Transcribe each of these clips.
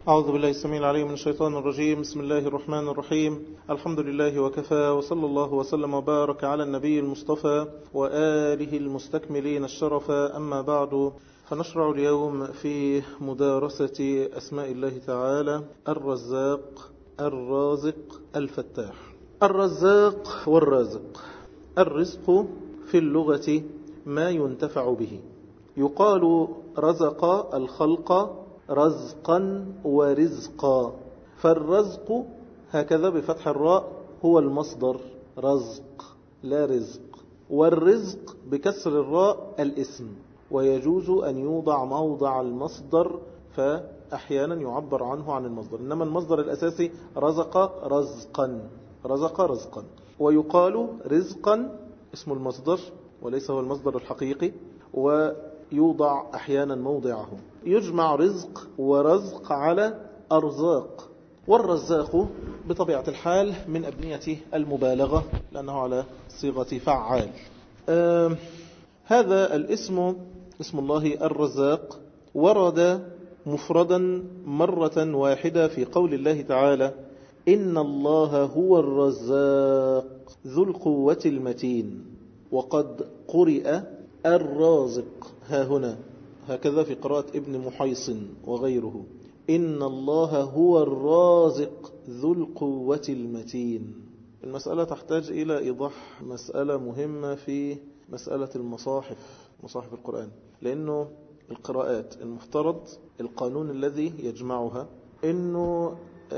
أعوذ بالله السميع العليم من الشيطان الرجيم بسم الله الرحمن الرحيم الحمد لله وكفى وصلى الله وسلم وبارك على النبي المصطفى وآله المستكملين الشرف أما بعد فنشرع اليوم في مدارسة أسماء الله تعالى الرزاق الرازق الفتاح الرزاق والرازق الرزق في اللغة ما ينتفع به يقال رزق الخلق رزقا ورزقا فالرزق هكذا بفتح الراء هو المصدر رزق لا رزق والرزق بكسر الراء الاسم ويجوز أن يوضع موضع المصدر فأحيانا يعبر عنه عن المصدر إنما المصدر الأساسي رزق رزقا رزق رزقا ويقال رزقا اسم المصدر وليس هو المصدر الحقيقي ويوضع أحيانا موضعه يجمع رزق ورزق على أرزاق والرزاق بطبيعة الحال من أبنية المبالغة لأنه على صيغة فعال آه هذا الاسم اسم الله الرزاق ورد مفردا مرة واحدة في قول الله تعالى إن الله هو الرزاق ذو القوة المتين وقد قرئ الرازق ها هنا هكذا في قراءة ابن محيص وغيره إن الله هو الرازق ذو القوة المتين المسألة تحتاج إلى إيضاح مسألة مهمة في مسألة المصاحف مصاحف القرآن لأنه القراءات المفترض القانون الذي يجمعها أنه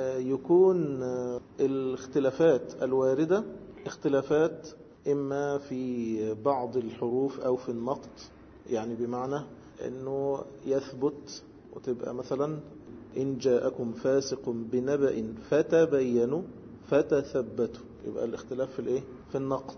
يكون الاختلافات الواردة اختلافات إما في بعض الحروف أو في النقط يعني بمعنى أنه يثبت وتبقى مثلا إن جاءكم فاسق بنبأ فتبينوا فتثبتوا يبقى الاختلاف في الايه في النقط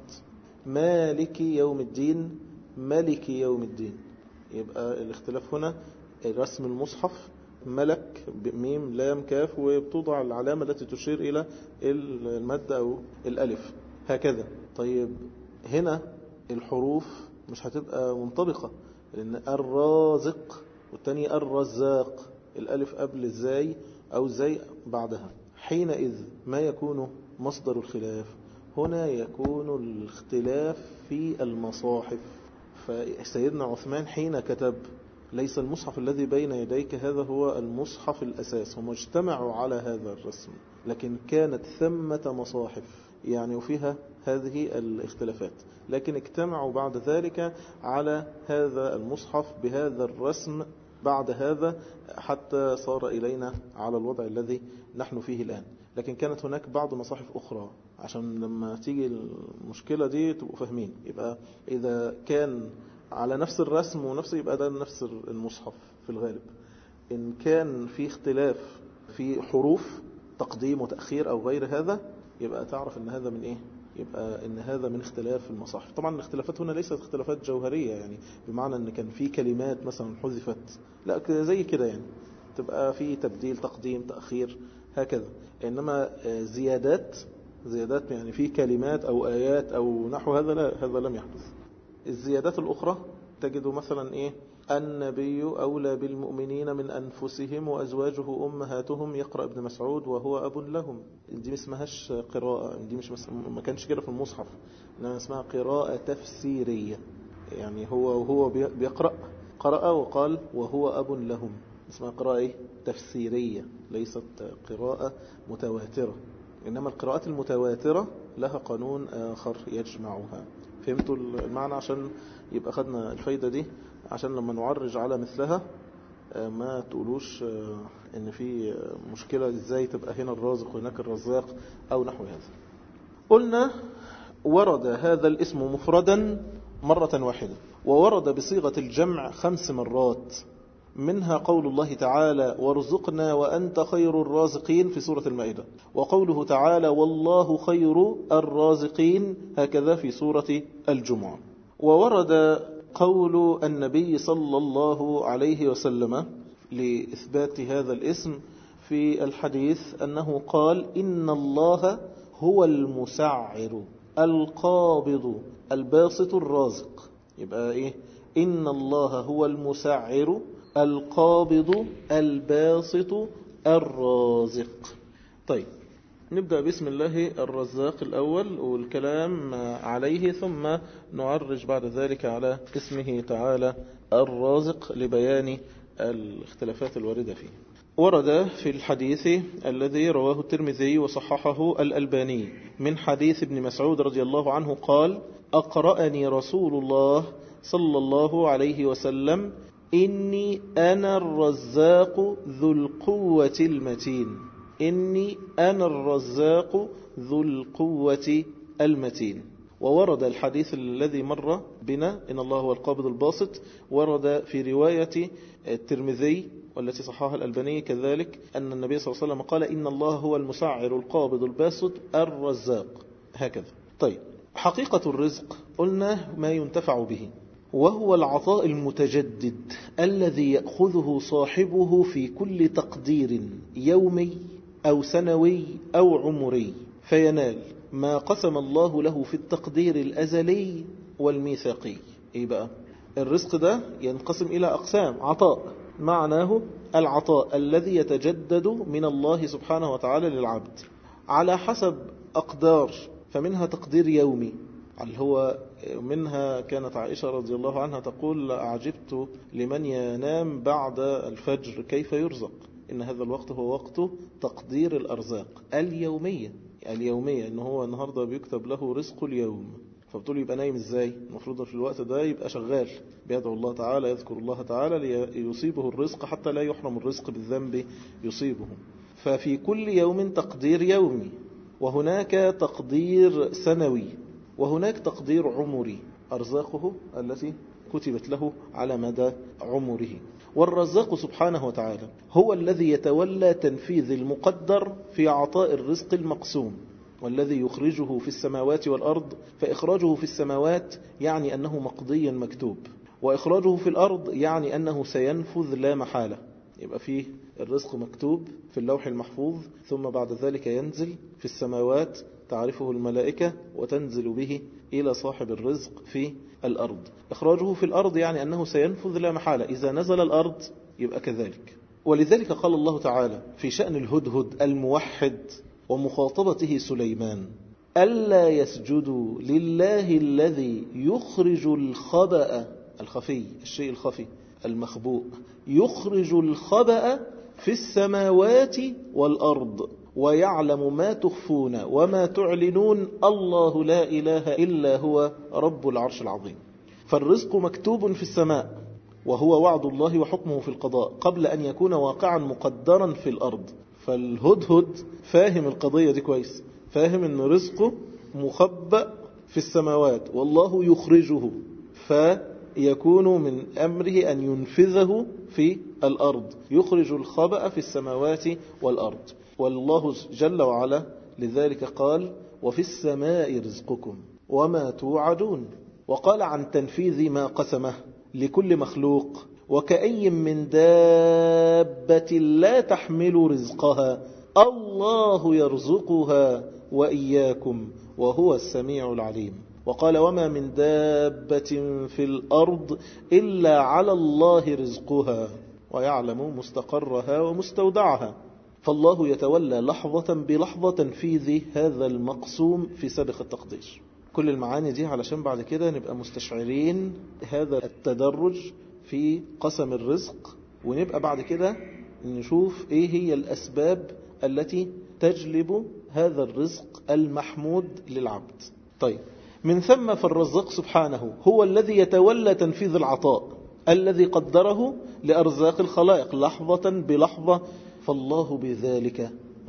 مالك يوم الدين ملك يوم الدين يبقى الاختلاف هنا رسم المصحف ملك ميم لام كاف وبتوضع العلامة التي تشير إلى المادة أو الألف هكذا طيب هنا الحروف مش هتبقى منطبقة لأن الرازق والتاني الرزاق الألف قبل الزاي أو الزاي بعدها حينئذ ما يكون مصدر الخلاف هنا يكون الاختلاف في المصاحف فسيدنا عثمان حين كتب ليس المصحف الذي بين يديك هذا هو المصحف الأساس هم اجتمعوا على هذا الرسم لكن كانت ثمة مصاحف يعني وفيها هذه الاختلافات لكن اجتمعوا بعد ذلك على هذا المصحف بهذا الرسم بعد هذا حتى صار إلينا على الوضع الذي نحن فيه الآن لكن كانت هناك بعض مصاحف أخرى عشان لما تيجي المشكلة دي تبقوا فاهمين يبقى إذا كان على نفس الرسم ونفس يبقى ده نفس المصحف في الغالب إن كان في اختلاف في حروف تقديم وتأخير أو غير هذا يبقى تعرف ان هذا من ايه يبقى ان هذا من اختلاف المصاحف طبعا الاختلافات هنا ليست اختلافات جوهرية يعني بمعنى ان كان في كلمات مثلا حذفت لا زي كده يعني تبقى في تبديل تقديم تأخير هكذا انما زيادات زيادات يعني في كلمات او ايات او نحو هذا لا هذا لم يحدث الزيادات الاخرى تجد مثلا ايه النبي أولى بالمؤمنين من أنفسهم وأزواجه أمهاتهم يقرأ ابن مسعود وهو أب لهم دي ما اسمهاش قراءة دي مش مس... ما كانش كده في المصحف إنما اسمها قراءة تفسيرية يعني هو وهو بيقرأ قرأ وقال وهو أب لهم اسمها قراءة إيه؟ تفسيرية ليست قراءة متواترة إنما القراءات المتواترة لها قانون آخر يجمعها فهمتوا المعنى عشان يبقى خدنا الفايدة دي عشان لما نعرج على مثلها ما تقولوش ان في مشكلة ازاي تبقى هنا الرازق وهناك الرزاق او نحو هذا قلنا ورد هذا الاسم مفردا مرة واحدة وورد بصيغة الجمع خمس مرات منها قول الله تعالى وارزقنا وأنت خير الرازقين في سورة المائدة وقوله تعالى والله خير الرازقين هكذا في سورة الجمعة وورد قول النبي صلى الله عليه وسلم لإثبات هذا الاسم في الحديث أنه قال إن الله هو المسعر القابض الباسط الرازق يبقى إيه إن الله هو المسعر القابض الباسط الرازق طيب نبدأ بسم الله الرزاق الأول والكلام عليه ثم نعرج بعد ذلك على اسمه تعالى الرازق لبيان الاختلافات الواردة فيه ورد في الحديث الذي رواه الترمذي وصححه الألباني من حديث ابن مسعود رضي الله عنه قال أقرأني رسول الله صلى الله عليه وسلم إني أنا الرزاق ذو القوة المتين إني أنا الرزاق ذو القوة المتين وورد الحديث الذي مر بنا إن الله هو القابض الباسط ورد في رواية الترمذي والتي صحاها الألباني كذلك أن النبي صلى الله عليه وسلم قال إن الله هو المسعر القابض الباسط الرزاق هكذا طيب حقيقة الرزق قلنا ما ينتفع به وهو العطاء المتجدد الذي يأخذه صاحبه في كل تقدير يومي أو سنوي أو عمري فينال ما قسم الله له في التقدير الأزلي والميثاقي إيه بقى الرزق ده ينقسم إلى أقسام عطاء معناه العطاء الذي يتجدد من الله سبحانه وتعالى للعبد على حسب أقدار فمنها تقدير يومي اللي هو منها كانت عائشة رضي الله عنها تقول أعجبت لمن ينام بعد الفجر كيف يرزق إن هذا الوقت هو وقت تقدير الأرزاق اليومية اليومية إن هو النهاردة بيكتب له رزق اليوم فبتقول يبقى نايم ازاي المفروض في الوقت ده يبقى شغال بيدعو الله تعالى يذكر الله تعالى ليصيبه الرزق حتى لا يحرم الرزق بالذنب يصيبه ففي كل يوم تقدير يومي وهناك تقدير سنوي وهناك تقدير عمري أرزاقه التي كتبت له على مدى عمره والرزاق سبحانه وتعالى هو الذي يتولى تنفيذ المقدر في عطاء الرزق المقسوم والذي يخرجه في السماوات والأرض فإخراجه في السماوات يعني أنه مقضي مكتوب وإخراجه في الأرض يعني أنه سينفذ لا محالة يبقى فيه الرزق مكتوب في اللوح المحفوظ ثم بعد ذلك ينزل في السماوات تعرفه الملائكة وتنزل به إلى صاحب الرزق في الأرض إخراجه في الأرض يعني أنه سينفذ لا محالة إذا نزل الأرض يبقى كذلك ولذلك قال الله تعالى في شأن الهدهد الموحد ومخاطبته سليمان ألا يسجدوا لله الذي يخرج الخبأ الخفي الشيء الخفي المخبوء يخرج الخبأ في السماوات والأرض ويعلم ما تخفون وما تعلنون الله لا إله إلا هو رب العرش العظيم فالرزق مكتوب في السماء وهو وعد الله وحكمه في القضاء قبل أن يكون واقعا مقدرا في الأرض فالهدهد فاهم القضية دي كويس فاهم أن رزقه مخبأ في السماوات والله يخرجه فيكون من أمره أن ينفذه في الأرض يخرج الخبأ في السماوات والأرض والله جل وعلا لذلك قال وفي السماء رزقكم وما توعدون وقال عن تنفيذ ما قسمه لكل مخلوق وكأي من دابة لا تحمل رزقها الله يرزقها وإياكم وهو السميع العليم وقال وما من دابة في الأرض إلا على الله رزقها ويعلم مستقرها ومستودعها فالله يتولى لحظة بلحظة تنفيذ هذا المقسوم في سابق التقدير كل المعاني دي علشان بعد كده نبقى مستشعرين هذا التدرج في قسم الرزق ونبقى بعد كده نشوف ايه هي الأسباب التي تجلب هذا الرزق المحمود للعبد طيب من ثم فالرزاق سبحانه هو الذي يتولى تنفيذ العطاء الذي قدره لأرزاق الخلائق لحظة بلحظة فالله بذلك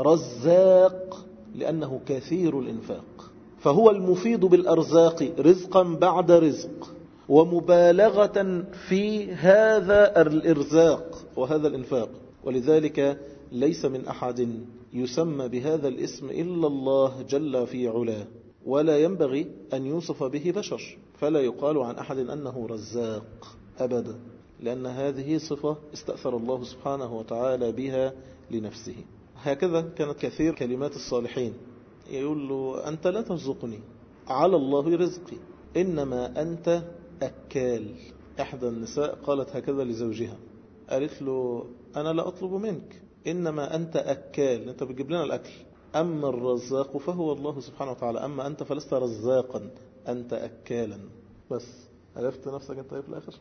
رزاق لأنه كثير الإنفاق فهو المفيد بالأرزاق رزقا بعد رزق ومبالغة في هذا الإرزاق وهذا الإنفاق ولذلك ليس من أحد يسمى بهذا الاسم إلا الله جل في علاه ولا ينبغي أن يوصف به بشر فلا يقال عن أحد أنه رزاق أبدا لأن هذه صفة استأثر الله سبحانه وتعالى بها لنفسه هكذا كانت كثير كلمات الصالحين يقول له أنت لا ترزقني على الله رزقي إنما أنت أكال إحدى النساء قالت هكذا لزوجها قالت له أنا لا أطلب منك إنما أنت أكال أنت بتجيب لنا الأكل أما الرزاق فهو الله سبحانه وتعالى أما أنت فلست رزاقا أنت أكالا بس عرفت نفسك أنت في الآخر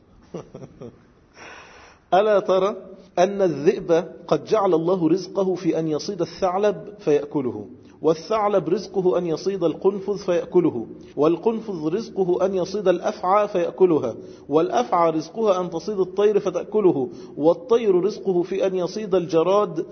ألا ترى أن الذئب قد جعل الله رزقه في أن يصيد الثعلب فيأكله والثعلب رزقه أن يصيد القنفذ فيأكله والقنفذ رزقه أن يصيد الأفعى فيأكلها والأفعى رزقها أن تصيد الطير فتأكله والطير رزقه في أن يصيد الجراد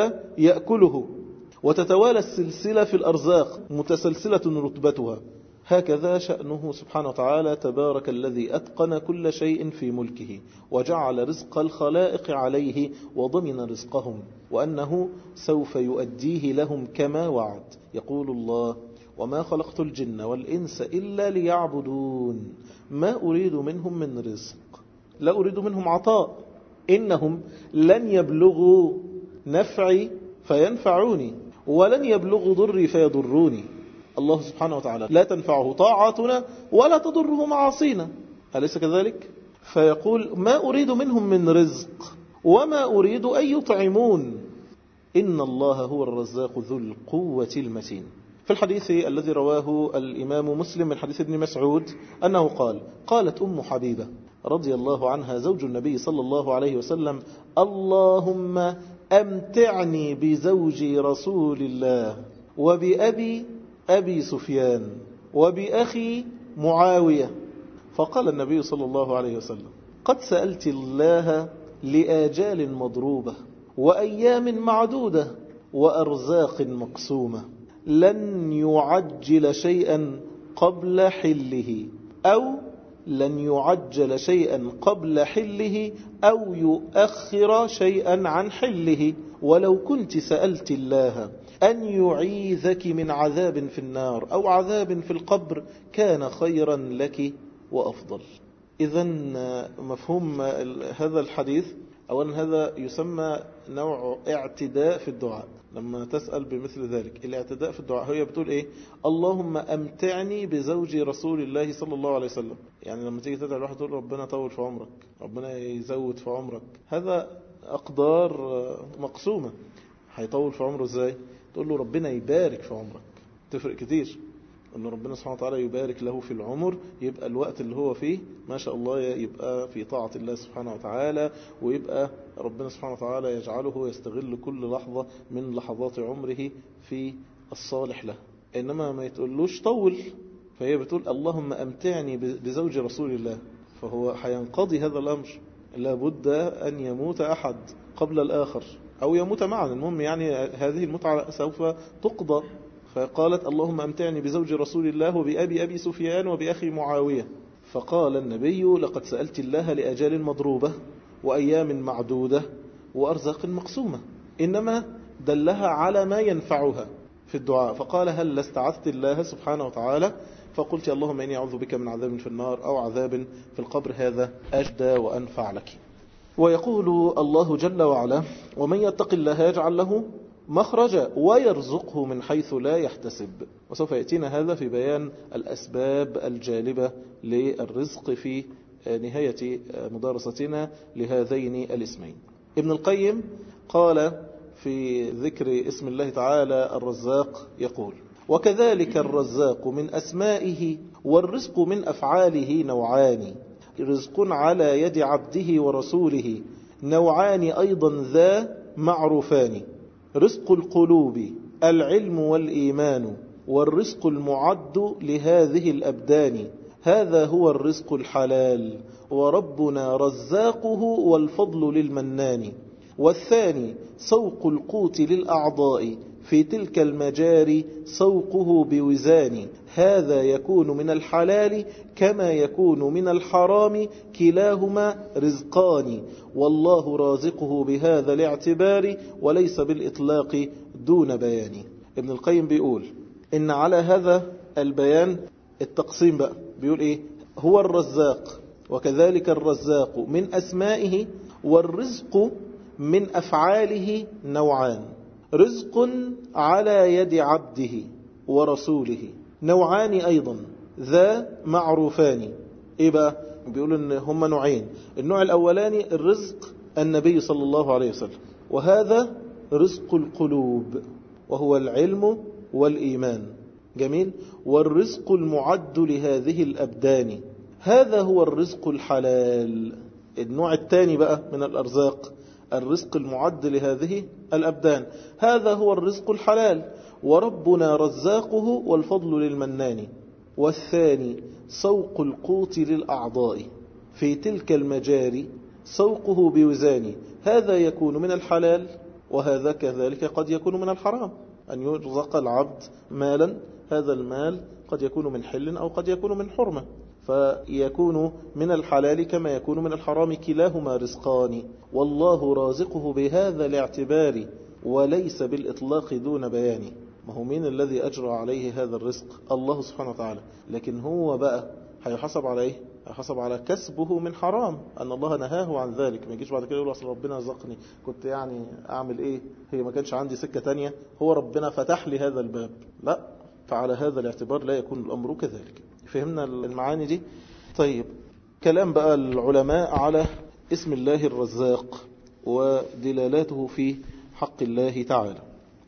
فيأكله وتتوالى السلسلة في الأرزاق متسلسلة رتبتها هكذا شأنه سبحانه وتعالى تبارك الذي أتقن كل شيء في ملكه وجعل رزق الخلائق عليه وضمن رزقهم وأنه سوف يؤديه لهم كما وعد يقول الله وما خلقت الجن والإنس إلا ليعبدون ما أريد منهم من رزق لا أريد منهم عطاء إنهم لن يبلغوا نفعي فينفعوني ولن يبلغوا ضري فيضروني الله سبحانه وتعالى لا تنفعه طاعاتنا ولا تضره معاصينا أليس كذلك؟ فيقول ما أريد منهم من رزق وما أريد أن يطعمون إن الله هو الرزاق ذو القوة المتين في الحديث الذي رواه الإمام مسلم من حديث ابن مسعود أنه قال قالت أم حبيبة رضي الله عنها زوج النبي صلى الله عليه وسلم اللهم أمتعني بزوج رسول الله وبأبي أبي سفيان وبأخي معاوية فقال النبي صلى الله عليه وسلم قد سألت الله لآجال مضروبة وأيام معدودة وأرزاق مقسومة لن يعجل شيئا قبل حله أو لن يعجل شيئا قبل حله أو يؤخر شيئا عن حله ولو كنت سألت الله أن يعيذك من عذاب في النار أو عذاب في القبر كان خيرا لك وأفضل إذا مفهوم هذا الحديث أولا هذا يسمى نوع اعتداء في الدعاء لما تسأل بمثل ذلك الاعتداء في الدعاء هي بتقول إيه اللهم أمتعني بزوج رسول الله صلى الله عليه وسلم يعني لما تيجي تدعي الواحد تقول ربنا طول في عمرك ربنا يزود في عمرك هذا أقدار مقسومة هيطول في عمره إزاي تقول له ربنا يبارك في عمرك تفرق كتير أن ربنا سبحانه وتعالى يبارك له في العمر يبقى الوقت اللي هو فيه ما شاء الله يبقى في طاعة الله سبحانه وتعالى ويبقى ربنا سبحانه وتعالى يجعله يستغل كل لحظة من لحظات عمره في الصالح له إنما ما يتقولوش طول فهي بتقول اللهم أمتعني بزوج رسول الله فهو حينقضي هذا الأمر لابد أن يموت أحد قبل الآخر أو يموت معا المهم يعني هذه المتعة سوف تقضى فقالت اللهم أمتعني بزوج رسول الله وبأبي أبي سفيان وبأخي معاوية فقال النبي لقد سألت الله لأجال مضروبة وأيام معدودة وأرزاق مقسومة إنما دلها على ما ينفعها في الدعاء فقال هل استعذت الله سبحانه وتعالى فقلت اللهم إني أعوذ بك من عذاب في النار أو عذاب في القبر هذا أجدى وأنفع لك ويقول الله جل وعلا ومن يتق الله يجعل له مخرجا ويرزقه من حيث لا يحتسب وسوف يأتينا هذا في بيان الأسباب الجالبة للرزق في نهاية مدارستنا لهذين الاسمين ابن القيم قال في ذكر اسم الله تعالى الرزاق يقول وكذلك الرزاق من أسمائه والرزق من أفعاله نوعان رزق على يد عبده ورسوله نوعان أيضا ذا معروفان رزق القلوب العلم والإيمان والرزق المعد لهذه الأبدان هذا هو الرزق الحلال وربنا رزاقه والفضل للمنان والثاني سوق القوت للأعضاء في تلك المجاري سوقه بوزان هذا يكون من الحلال كما يكون من الحرام كلاهما رزقان والله رازقه بهذا الاعتبار وليس بالإطلاق دون بيان ابن القيم بيقول إن على هذا البيان التقسيم بقى بيقول إيه هو الرزاق وكذلك الرزاق من أسمائه والرزق من أفعاله نوعان رزق على يد عبده ورسوله نوعان أيضا ذا معروفان إيه بقى بيقول إن هم نوعين النوع الأولاني الرزق النبي صلى الله عليه وسلم وهذا رزق القلوب وهو العلم والإيمان جميل والرزق المعد لهذه الأبدان هذا هو الرزق الحلال النوع الثاني بقى من الأرزاق الرزق المعد لهذه الأبدان هذا هو الرزق الحلال وربنا رزاقه والفضل للمنان والثاني سوق القوت للأعضاء في تلك المجاري سوقه بوزان هذا يكون من الحلال وهذا كذلك قد يكون من الحرام أن يرزق العبد مالا هذا المال قد يكون من حل أو قد يكون من حرمة فيكون من الحلال كما يكون من الحرام كلاهما رزقان والله رازقه بهذا الاعتبار وليس بالإطلاق دون بيان ما هو مين الذي أجرى عليه هذا الرزق الله سبحانه وتعالى لكن هو بقى هيحسب عليه هيحسب على كسبه من حرام أن الله نهاه عن ذلك ما يجيش بعد كده يقول أصل ربنا رزقني كنت يعني أعمل إيه هي ما كانش عندي سكة تانية هو ربنا فتح لي هذا الباب لا فعلى هذا الاعتبار لا يكون الأمر كذلك فهمنا المعاني دي طيب كلام بقى العلماء على اسم الله الرزاق ودلالاته في حق الله تعالى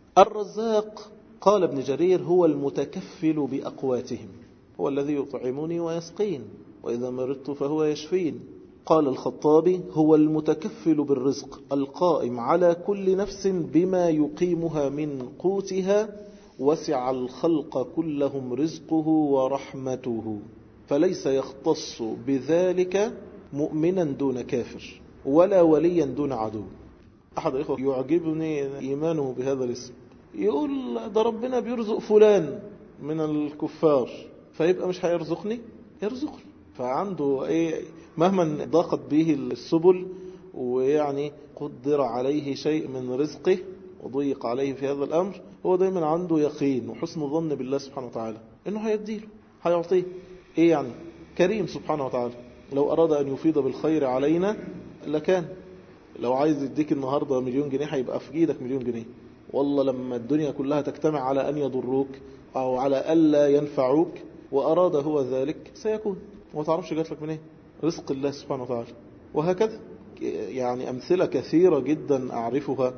الرزاق قال ابن جرير هو المتكفل بأقواتهم هو الذي يطعمني ويسقين وإذا مرضت فهو يشفين قال الخطابي هو المتكفل بالرزق القائم على كل نفس بما يقيمها من قوتها وسع الخلق كلهم رزقه ورحمته فليس يختص بذلك مؤمنا دون كافر ولا وليا دون عدو أحد الإخوة يعجبني إيمانه بهذا الاسم يقول ده ربنا بيرزق فلان من الكفار فيبقى مش هيرزقني يرزقني فعنده ايه مهما ضاقت به السبل ويعني قدر عليه شيء من رزقه وضيق عليه في هذا الأمر هو دايما عنده يقين وحسن ظن بالله سبحانه وتعالى انه هيديله هيعطيه ايه يعني كريم سبحانه وتعالى لو أراد أن يفيض بالخير علينا لكان لو عايز يديك النهاردة مليون جنيه هيبقى في ايدك مليون جنيه والله لما الدنيا كلها تجتمع على أن يضروك أو على ألا ينفعوك وأراد هو ذلك سيكون وما تعرفش جات لك منين رزق الله سبحانه وتعالى وهكذا يعني أمثلة كثيرة جدا أعرفها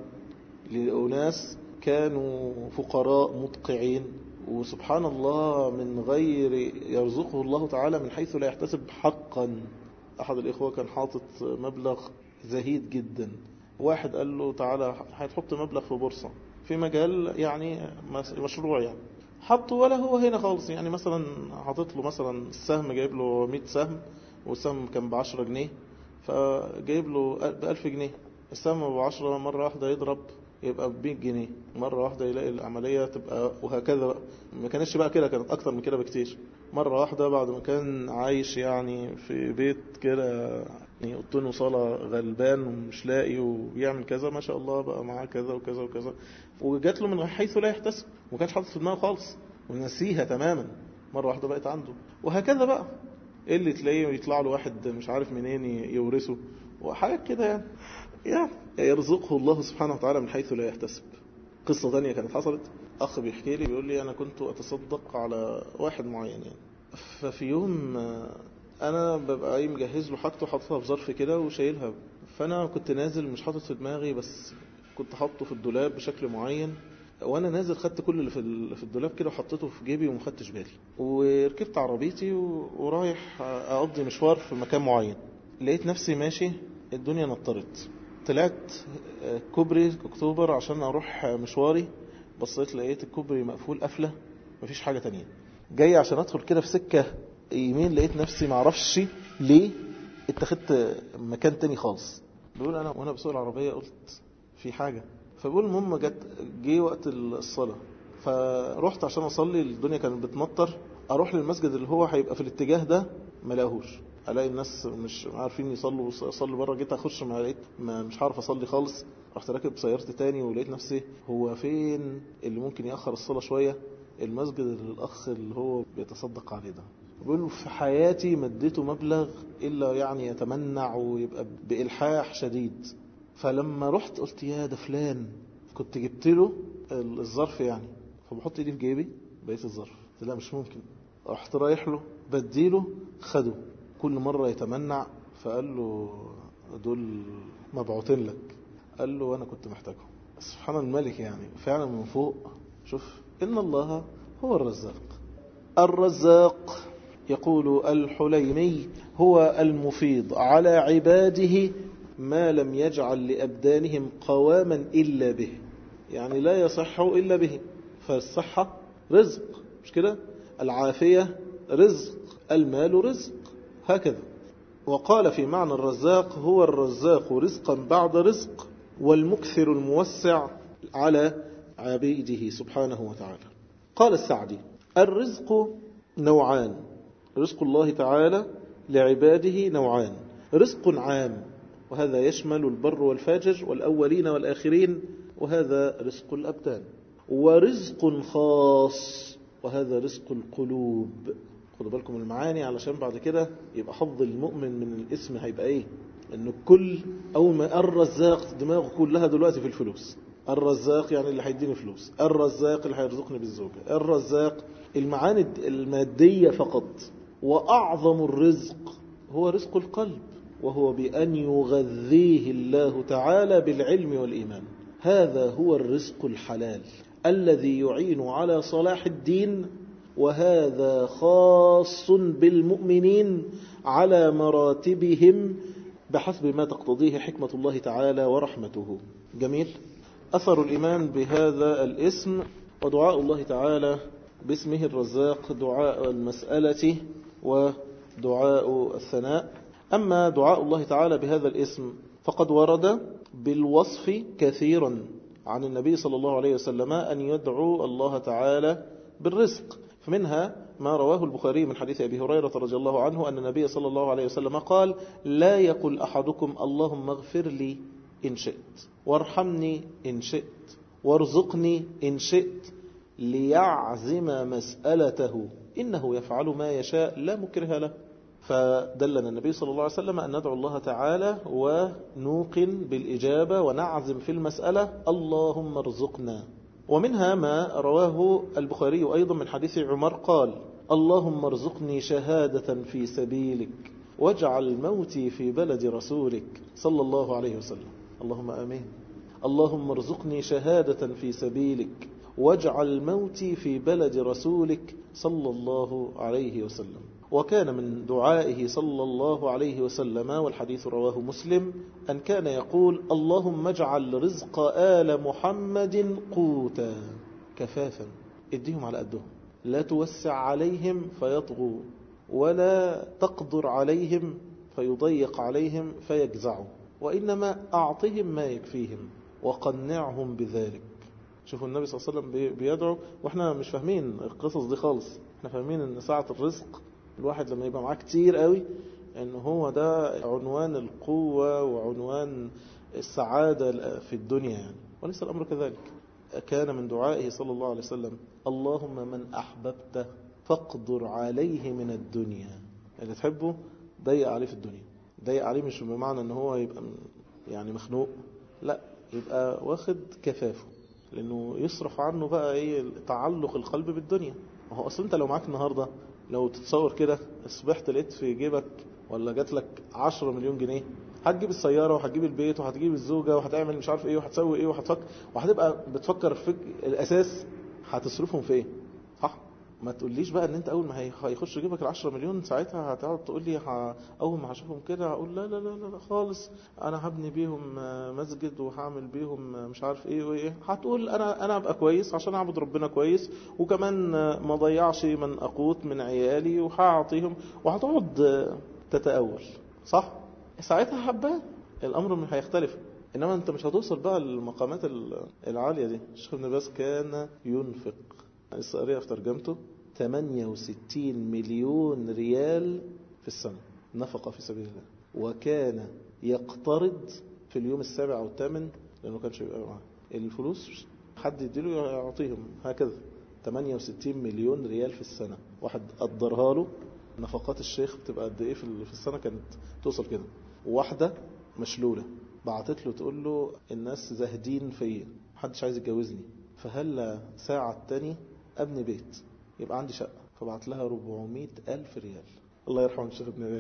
لأناس كانوا فقراء مدقعين وسبحان الله من غير يرزقه الله تعالى من حيث لا يحتسب حقا أحد الإخوة كان حاطط مبلغ زهيد جدا واحد قال له تعالى هتحط مبلغ في بورصة في مجال يعني مشروع يعني حطه ولا هو هنا خالص يعني مثلا حاطط له مثلا السهم جايب له 100 سهم والسهم كان ب 10 جنيه فجايب له ب 1000 جنيه السهم ب 10 مرة واحدة يضرب يبقى ب 100 جنيه مرة واحدة يلاقي العملية تبقى وهكذا بقى ما كانتش بقى كده كانت أكتر من كده بكتير مرة واحدة بعد ما كان عايش يعني في بيت كده يعني اوضتين وصالة غلبان ومش لاقي ويعمل كذا ما شاء الله بقى معاه كذا وكذا وكذا وجات له من حيث لا يحتسب وما كانش حاطط في دماغه خالص ونسيها تماما مرة واحدة بقت عنده وهكذا بقى ايه اللي تلاقيه يطلع له واحد مش عارف منين يورثه وحاجات كده يعني يعني يرزقه الله سبحانه وتعالى من حيث لا يحتسب قصة ثانية كانت حصلت أخ بيحكي لي بيقول لي أنا كنت أتصدق على واحد معين يعني ففي يوم أنا ببقى ايه مجهز له حاجته حاططها في ظرف كده وشايلها فأنا كنت نازل مش حاطط في دماغي بس كنت حاطه في الدولاب بشكل معين وانا نازل خدت كل اللي في في الدولاب كده وحطيته في جيبي وما خدتش بالي وركبت عربيتي ورايح اقضي مشوار في مكان معين لقيت نفسي ماشي الدنيا نطرت طلعت كوبري اكتوبر عشان اروح مشواري بصيت لقيت الكوبري مقفول قفله مفيش حاجه تانية جاي عشان ادخل كده في سكه يمين لقيت نفسي معرفش ليه اتخذت مكان تاني خالص بيقول انا وانا بسوق العربيه قلت في حاجه فبقول المهم جت جه وقت الصلاه فرحت عشان اصلي الدنيا كانت بتمطر اروح للمسجد اللي هو هيبقى في الاتجاه ده ما لاقوهوش الاقي الناس مش عارفين يصلوا اصلي بره جيت اخش ما لقيت ما مش عارف اصلي خالص رحت راكب سيارتي تاني ولقيت نفسي هو فين اللي ممكن ياخر الصلاه شويه المسجد الاخ اللي هو بيتصدق عليه ده بيقول في حياتي مديته مبلغ الا يعني يتمنع ويبقى بالحاح شديد فلما رحت قلت يا ده فلان كنت جبت له الظرف يعني فبحط ايدي في جيبي بقيت الظرف قلت لا مش ممكن رحت رايح له بديله خده كل مرة يتمنع فقال له دول مبعوتين لك قال له انا كنت محتاجهم سبحان الملك يعني فعلا من فوق شوف إن الله هو الرزاق الرزاق يقول الحليمي هو المفيض على عباده ما لم يجعل لأبدانهم قواما إلا به يعني لا يصح إلا به فالصحة رزق مش كده العافية رزق المال رزق هكذا وقال في معنى الرزاق هو الرزاق رزقا بعد رزق والمكثر الموسع على عبيده سبحانه وتعالى قال السعدي الرزق نوعان رزق الله تعالى لعباده نوعان رزق عام وهذا يشمل البر والفاجر والأولين والآخرين وهذا رزق الأبدان ورزق خاص وهذا رزق القلوب خدوا بالكم المعاني علشان بعد كده يبقى حظ المؤمن من الاسم هيبقى ايه انه كل اول ما الرزاق دماغه كلها دلوقتي في الفلوس الرزاق يعني اللي هيديني فلوس الرزاق اللي هيرزقني بالزوجة الرزاق المعاني المادية فقط وأعظم الرزق هو رزق القلب وهو بأن يغذيه الله تعالى بالعلم والإيمان هذا هو الرزق الحلال الذي يعين على صلاح الدين وهذا خاص بالمؤمنين على مراتبهم بحسب ما تقتضيه حكمة الله تعالى ورحمته جميل أثر الإيمان بهذا الاسم ودعاء الله تعالى باسمه الرزاق دعاء المسألة ودعاء الثناء أما دعاء الله تعالى بهذا الاسم فقد ورد بالوصف كثيرا عن النبي صلى الله عليه وسلم أن يدعو الله تعالى بالرزق فمنها ما رواه البخاري من حديث أبي هريرة رضي الله عنه أن النبي صلى الله عليه وسلم قال لا يقل أحدكم اللهم اغفر لي إن شئت وارحمني إن شئت وارزقني إن شئت ليعزم مسألته إنه يفعل ما يشاء لا مكره له فدلنا النبي صلى الله عليه وسلم أن ندعو الله تعالى ونوقن بالإجابة ونعزم في المسألة اللهم ارزقنا ومنها ما رواه البخاري أيضا من حديث عمر قال اللهم ارزقني شهادة في سبيلك واجعل موتي في بلد رسولك صلى الله عليه وسلم اللهم آمين اللهم ارزقني شهادة في سبيلك واجعل موتي في بلد رسولك صلى الله عليه وسلم وكان من دعائه صلى الله عليه وسلم والحديث رواه مسلم أن كان يقول اللهم اجعل رزق آل محمد قوتا كفافا اديهم على قدهم لا توسع عليهم فيطغوا ولا تقدر عليهم فيضيق عليهم فيجزعوا وإنما أعطهم ما يكفيهم وقنعهم بذلك شوفوا النبي صلى الله عليه وسلم بيدعو واحنا مش فاهمين القصص دي خالص احنا فاهمين ان ساعة الرزق الواحد لما يبقى معاه كتير قوي ان هو ده عنوان القوة وعنوان السعادة في الدنيا يعني وليس الأمر كذلك كان من دعائه صلى الله عليه وسلم اللهم من أحببته فاقدر عليه من الدنيا اللي تحبه ضيق عليه في الدنيا ضيق عليه مش بمعنى ان هو يبقى يعني مخنوق لا يبقى واخد كفافه لانه يصرف عنه بقى ايه تعلق القلب بالدنيا وهو اصلا انت لو معاك النهارده لو تتصور كده اصبحت لقيت في جيبك ولا جات لك 10 مليون جنيه هتجيب السيارة وهتجيب البيت وهتجيب الزوجة وهتعمل مش عارف ايه وهتسوي ايه وهتفكر وهتبقى بتفكر في الاساس هتصرفهم في ايه صح ما تقوليش بقى ان انت اول ما هيخش جيبك ال 10 مليون ساعتها هتقعد تقول لي ه... اول ما هشوفهم كده هقول لا لا لا لا خالص انا هبني بيهم مسجد وهعمل بيهم مش عارف ايه وايه هتقول انا انا ابقى كويس عشان اعبد ربنا كويس وكمان ما ضيعش من اقوت من عيالي وهعطيهم وهتقعد تتأول صح ساعتها حبان الامر مش هيختلف انما انت مش هتوصل بقى للمقامات العالية دي الشيخ ابن باز كان ينفق السؤالية في ترجمته 68 مليون ريال في السنة نفقة في سبيل الله وكان يقترض في اليوم السابع أو الثامن لأنه كانش يبقى معاه الفلوس حد يديله يعطيهم هكذا 68 مليون ريال في السنة واحد قدرها له نفقات الشيخ بتبقى قد ايه في السنة كانت توصل كده واحدة مشلولة بعتت له تقول له الناس زاهدين فيا محدش عايز يتجوزني فهل ساعة تاني ابني بيت يبقى عندي شقة فبعت لها 400 ألف ريال الله يرحمه الشيخ ابن باز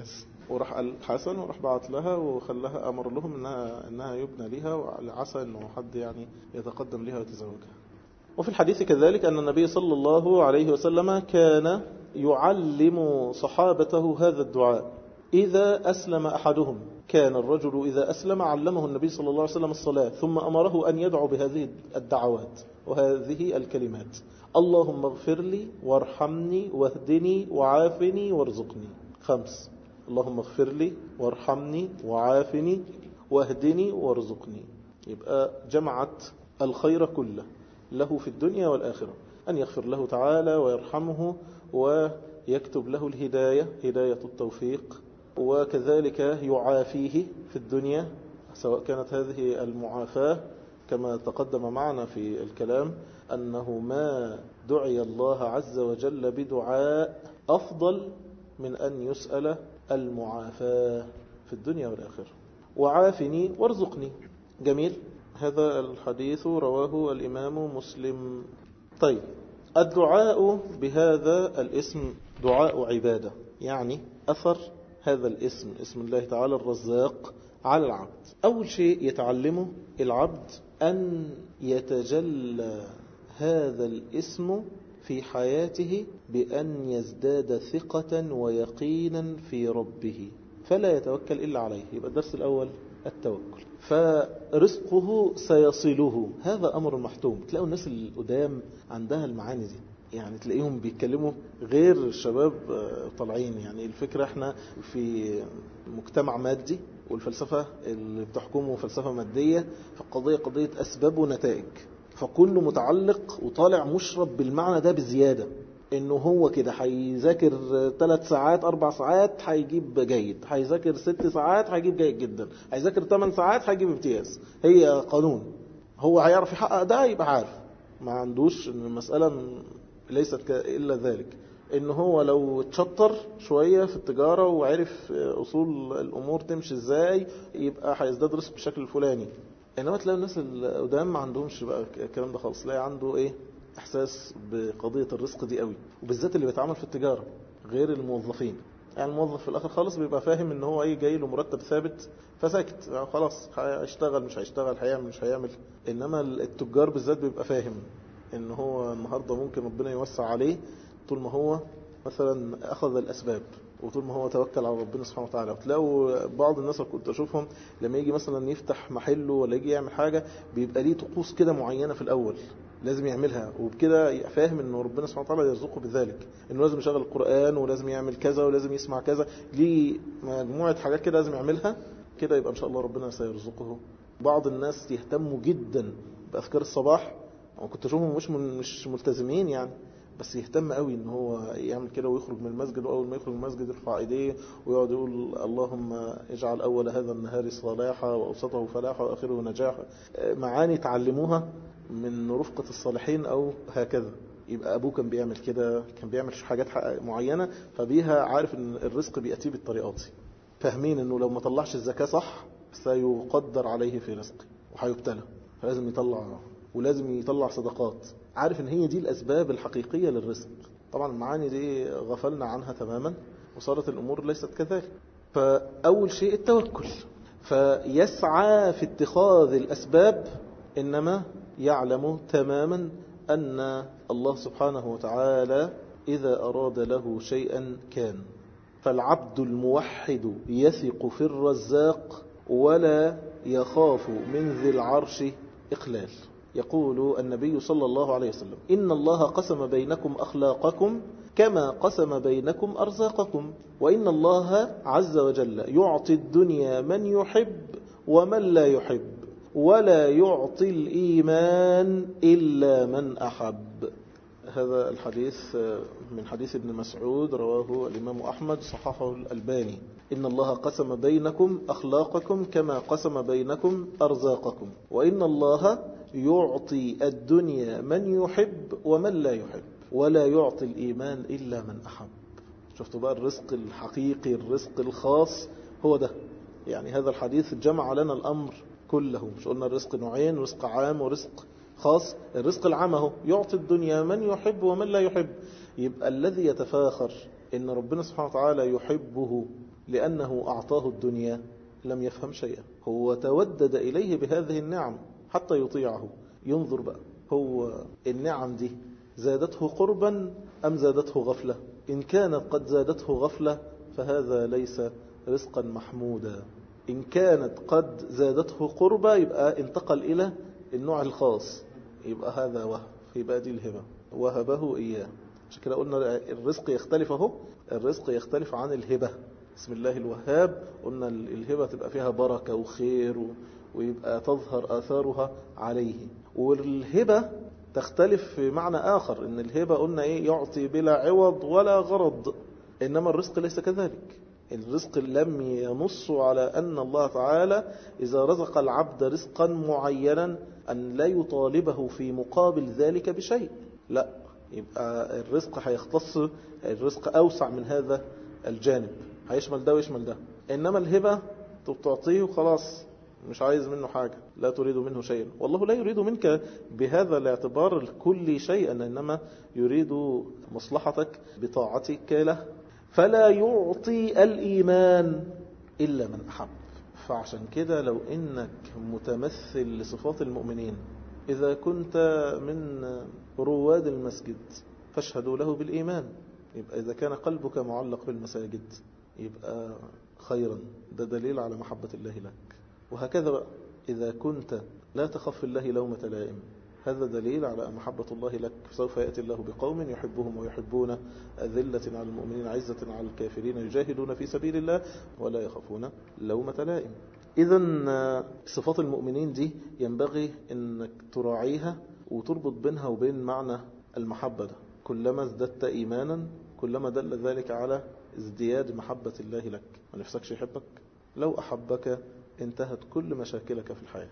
وراح قال حسن وراح بعت لها وخلاها أمر لهم إنها, إنها يبنى لها وعسى إنه حد يعني يتقدم لها ويتزوجها وفي الحديث كذلك أن النبي صلى الله عليه وسلم كان يعلم صحابته هذا الدعاء إذا أسلم أحدهم كان الرجل إذا أسلم علمه النبي صلى الله عليه وسلم الصلاة ثم أمره أن يدعو بهذه الدعوات وهذه الكلمات اللهم اغفر لي وارحمني واهدني وعافني وارزقني خمس اللهم اغفر لي وارحمني وعافني واهدني وارزقني يبقى جمعت الخير كله له في الدنيا والآخرة أن يغفر له تعالى ويرحمه ويكتب له الهداية هداية التوفيق وكذلك يعافيه في الدنيا سواء كانت هذه المعافاة كما تقدم معنا في الكلام أنه ما دعي الله عز وجل بدعاء أفضل من أن يسأل المعافاة في الدنيا والآخرة وعافني وارزقني جميل هذا الحديث رواه الإمام مسلم طيب الدعاء بهذا الاسم دعاء عبادة يعني أثر هذا الاسم اسم الله تعالى الرزاق على العبد أول شيء يتعلمه العبد أن يتجلى هذا الاسم في حياته بأن يزداد ثقة ويقينا في ربه فلا يتوكل إلا عليه يبقى الدرس الأول التوكل فرزقه سيصله هذا أمر محتوم تلاقوا الناس القدام عندها المعاني دي يعني تلاقيهم بيتكلموا غير الشباب طالعين يعني الفكرة احنا في مجتمع مادي والفلسفة اللي بتحكمه فلسفة مادية فالقضية قضية أسباب ونتائج فكله متعلق وطالع مشرب بالمعنى ده بزيادة انه هو كده هيذاكر ثلاث ساعات اربع ساعات هيجيب جيد هيذاكر ست ساعات هيجيب جيد جدا هيذاكر ثمان ساعات هيجيب امتياز هي قانون هو هيعرف يحقق ده يبقى عارف ما عندوش ان المسألة ليست الا ذلك ان هو لو اتشطر شوية في التجارة وعرف اصول الامور تمشي ازاي يبقى هيزداد رزق بالشكل الفلاني انما تلاقي الناس القدام ما عندهمش بقى الكلام ده خالص تلاقي عنده ايه احساس بقضية الرزق دي قوي وبالذات اللي بيتعامل في التجارة غير الموظفين يعني الموظف في الاخر خالص بيبقى فاهم ان هو ايه جاي له مرتب ثابت فساكت يعني خلاص هيشتغل مش هيشتغل هيعمل مش هيعمل انما التجار بالذات بيبقى فاهم ان هو النهاردة ممكن ربنا يوسع عليه طول ما هو مثلا اخذ الاسباب وطول ما هو توكل على ربنا سبحانه وتعالى وتلاقوا بعض الناس اللي كنت اشوفهم لما يجي مثلا يفتح محله ولا يجي يعمل حاجة بيبقى ليه طقوس كده معينة في الاول لازم يعملها وبكده فاهم ان ربنا سبحانه وتعالى يرزقه بذلك انه لازم يشغل القرآن ولازم يعمل كذا ولازم يسمع كذا ليه مجموعة حاجات كده لازم يعملها كده يبقى ان شاء الله ربنا سيرزقه بعض الناس يهتموا جدا بأذكار الصباح وكنت اشوفهم مش مش ملتزمين يعني بس يهتم قوي ان هو يعمل كده ويخرج من المسجد واول ما يخرج من المسجد يرفع ايديه ويقعد يقول اللهم اجعل اول هذا النهار صلاحا واوسطه فلاحا واخره نجاحا معاني تعلموها من رفقة الصالحين او هكذا يبقى ابوه كان بيعمل كده كان بيعمل حاجات معينة فبيها عارف ان الرزق بيأتيه بالطريقات دي فاهمين انه لو ما طلعش الزكاة صح سيقدر عليه في رزقه وهيبتلى فلازم يطلع ولازم يطلع صدقات عارف ان هي دي الاسباب الحقيقية للرزق طبعا المعاني دي غفلنا عنها تماما وصارت الامور ليست كذلك فاول شيء التوكل فيسعى في اتخاذ الاسباب انما يعلم تماما ان الله سبحانه وتعالى اذا اراد له شيئا كان فالعبد الموحد يثق في الرزاق ولا يخاف من ذي العرش إقلال يقول النبي صلى الله عليه وسلم إن الله قسم بينكم أخلاقكم كما قسم بينكم أرزاقكم وإن الله عز وجل يعطي الدنيا من يحب ومن لا يحب ولا يعطي الإيمان إلا من أحب هذا الحديث من حديث ابن مسعود رواه الإمام أحمد صححه الألباني إن الله قسم بينكم أخلاقكم كما قسم بينكم أرزاقكم وإن الله يعطي الدنيا من يحب ومن لا يحب ولا يعطي الإيمان إلا من أحب شفتوا بقى الرزق الحقيقي الرزق الخاص هو ده يعني هذا الحديث جمع لنا الأمر كله مش قلنا الرزق نوعين رزق عام ورزق خاص الرزق العام اهو يعطي الدنيا من يحب ومن لا يحب يبقى الذي يتفاخر ان ربنا سبحانه وتعالى يحبه لأنه أعطاه الدنيا لم يفهم شيئا هو تودد إليه بهذه النعم حتى يطيعه ينظر بقى هو النعم دي زادته قربا أم زادته غفلة إن كانت قد زادته غفلة فهذا ليس رزقا محمودا إن كانت قد زادته قربا يبقى انتقل إلى النوع الخاص يبقى هذا وهب يبقى دي الهبة وهبه إياه عشان كده قلنا الرزق يختلف اهو الرزق يختلف عن الهبة بسم الله الوهاب قلنا الهبة تبقى فيها بركة وخير ويبقى تظهر آثارها عليه والهبة تختلف في معنى آخر إن الهبة قلنا إيه يعطي بلا عوض ولا غرض إنما الرزق ليس كذلك الرزق لم ينص على أن الله تعالى إذا رزق العبد رزقا معينا أن لا يطالبه في مقابل ذلك بشيء لا يبقى الرزق هيختص الرزق أوسع من هذا الجانب هيشمل ده ويشمل ده إنما الهبة تعطيه وخلاص مش عايز منه حاجة لا تريد منه شيئا والله لا يريد منك بهذا الاعتبار الكل شيئا إنما يريد مصلحتك بطاعتك له فلا يعطي الإيمان إلا من أحب فعشان كده لو إنك متمثل لصفات المؤمنين إذا كنت من رواد المسجد فاشهدوا له بالإيمان يبقى إذا كان قلبك معلق بالمساجد يبقى خيرا ده دليل على محبة الله لك وهكذا بقى إذا كنت لا تخف الله لومة لائم هذا دليل على محبة الله لك سوف يأتي الله بقوم يحبهم ويحبون أذلة على المؤمنين عزة على الكافرين يجاهدون في سبيل الله ولا يخافون لومة لائم إذا صفات المؤمنين دي ينبغي أنك تراعيها وتربط بينها وبين معنى المحبة ده كلما ازددت إيمانا كلما دل ذلك على ازدياد محبة الله لك ما نفسكش يحبك لو أحبك انتهت كل مشاكلك في الحياة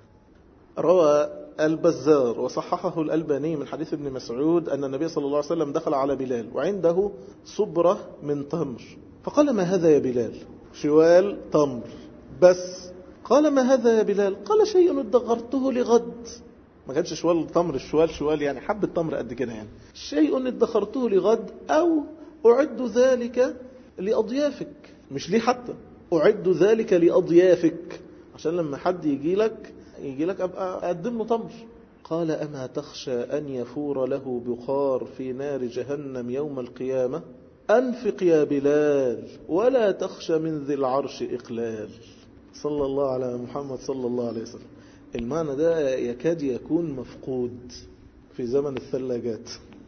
روى البزار وصححه الألباني من حديث ابن مسعود أن النبي صلى الله عليه وسلم دخل على بلال وعنده صبرة من تمر فقال ما هذا يا بلال شوال تمر بس قال ما هذا يا بلال قال شيء ادخرته لغد ما كانش شوال تمر الشوال شوال يعني حبة تمر قد كده يعني شيء ادخرته لغد أو أعد ذلك لأضيافك مش ليه حتى أعد ذلك لأضيافك عشان لما حد يجي لك يجي لك أبقى أقدم له تمر قال أما تخشى أن يفور له بخار في نار جهنم يوم القيامة أنفق يا بلال ولا تخشى من ذي العرش إقلال صلى الله على محمد صلى الله عليه وسلم المعنى ده يكاد يكون مفقود في زمن الثلاجات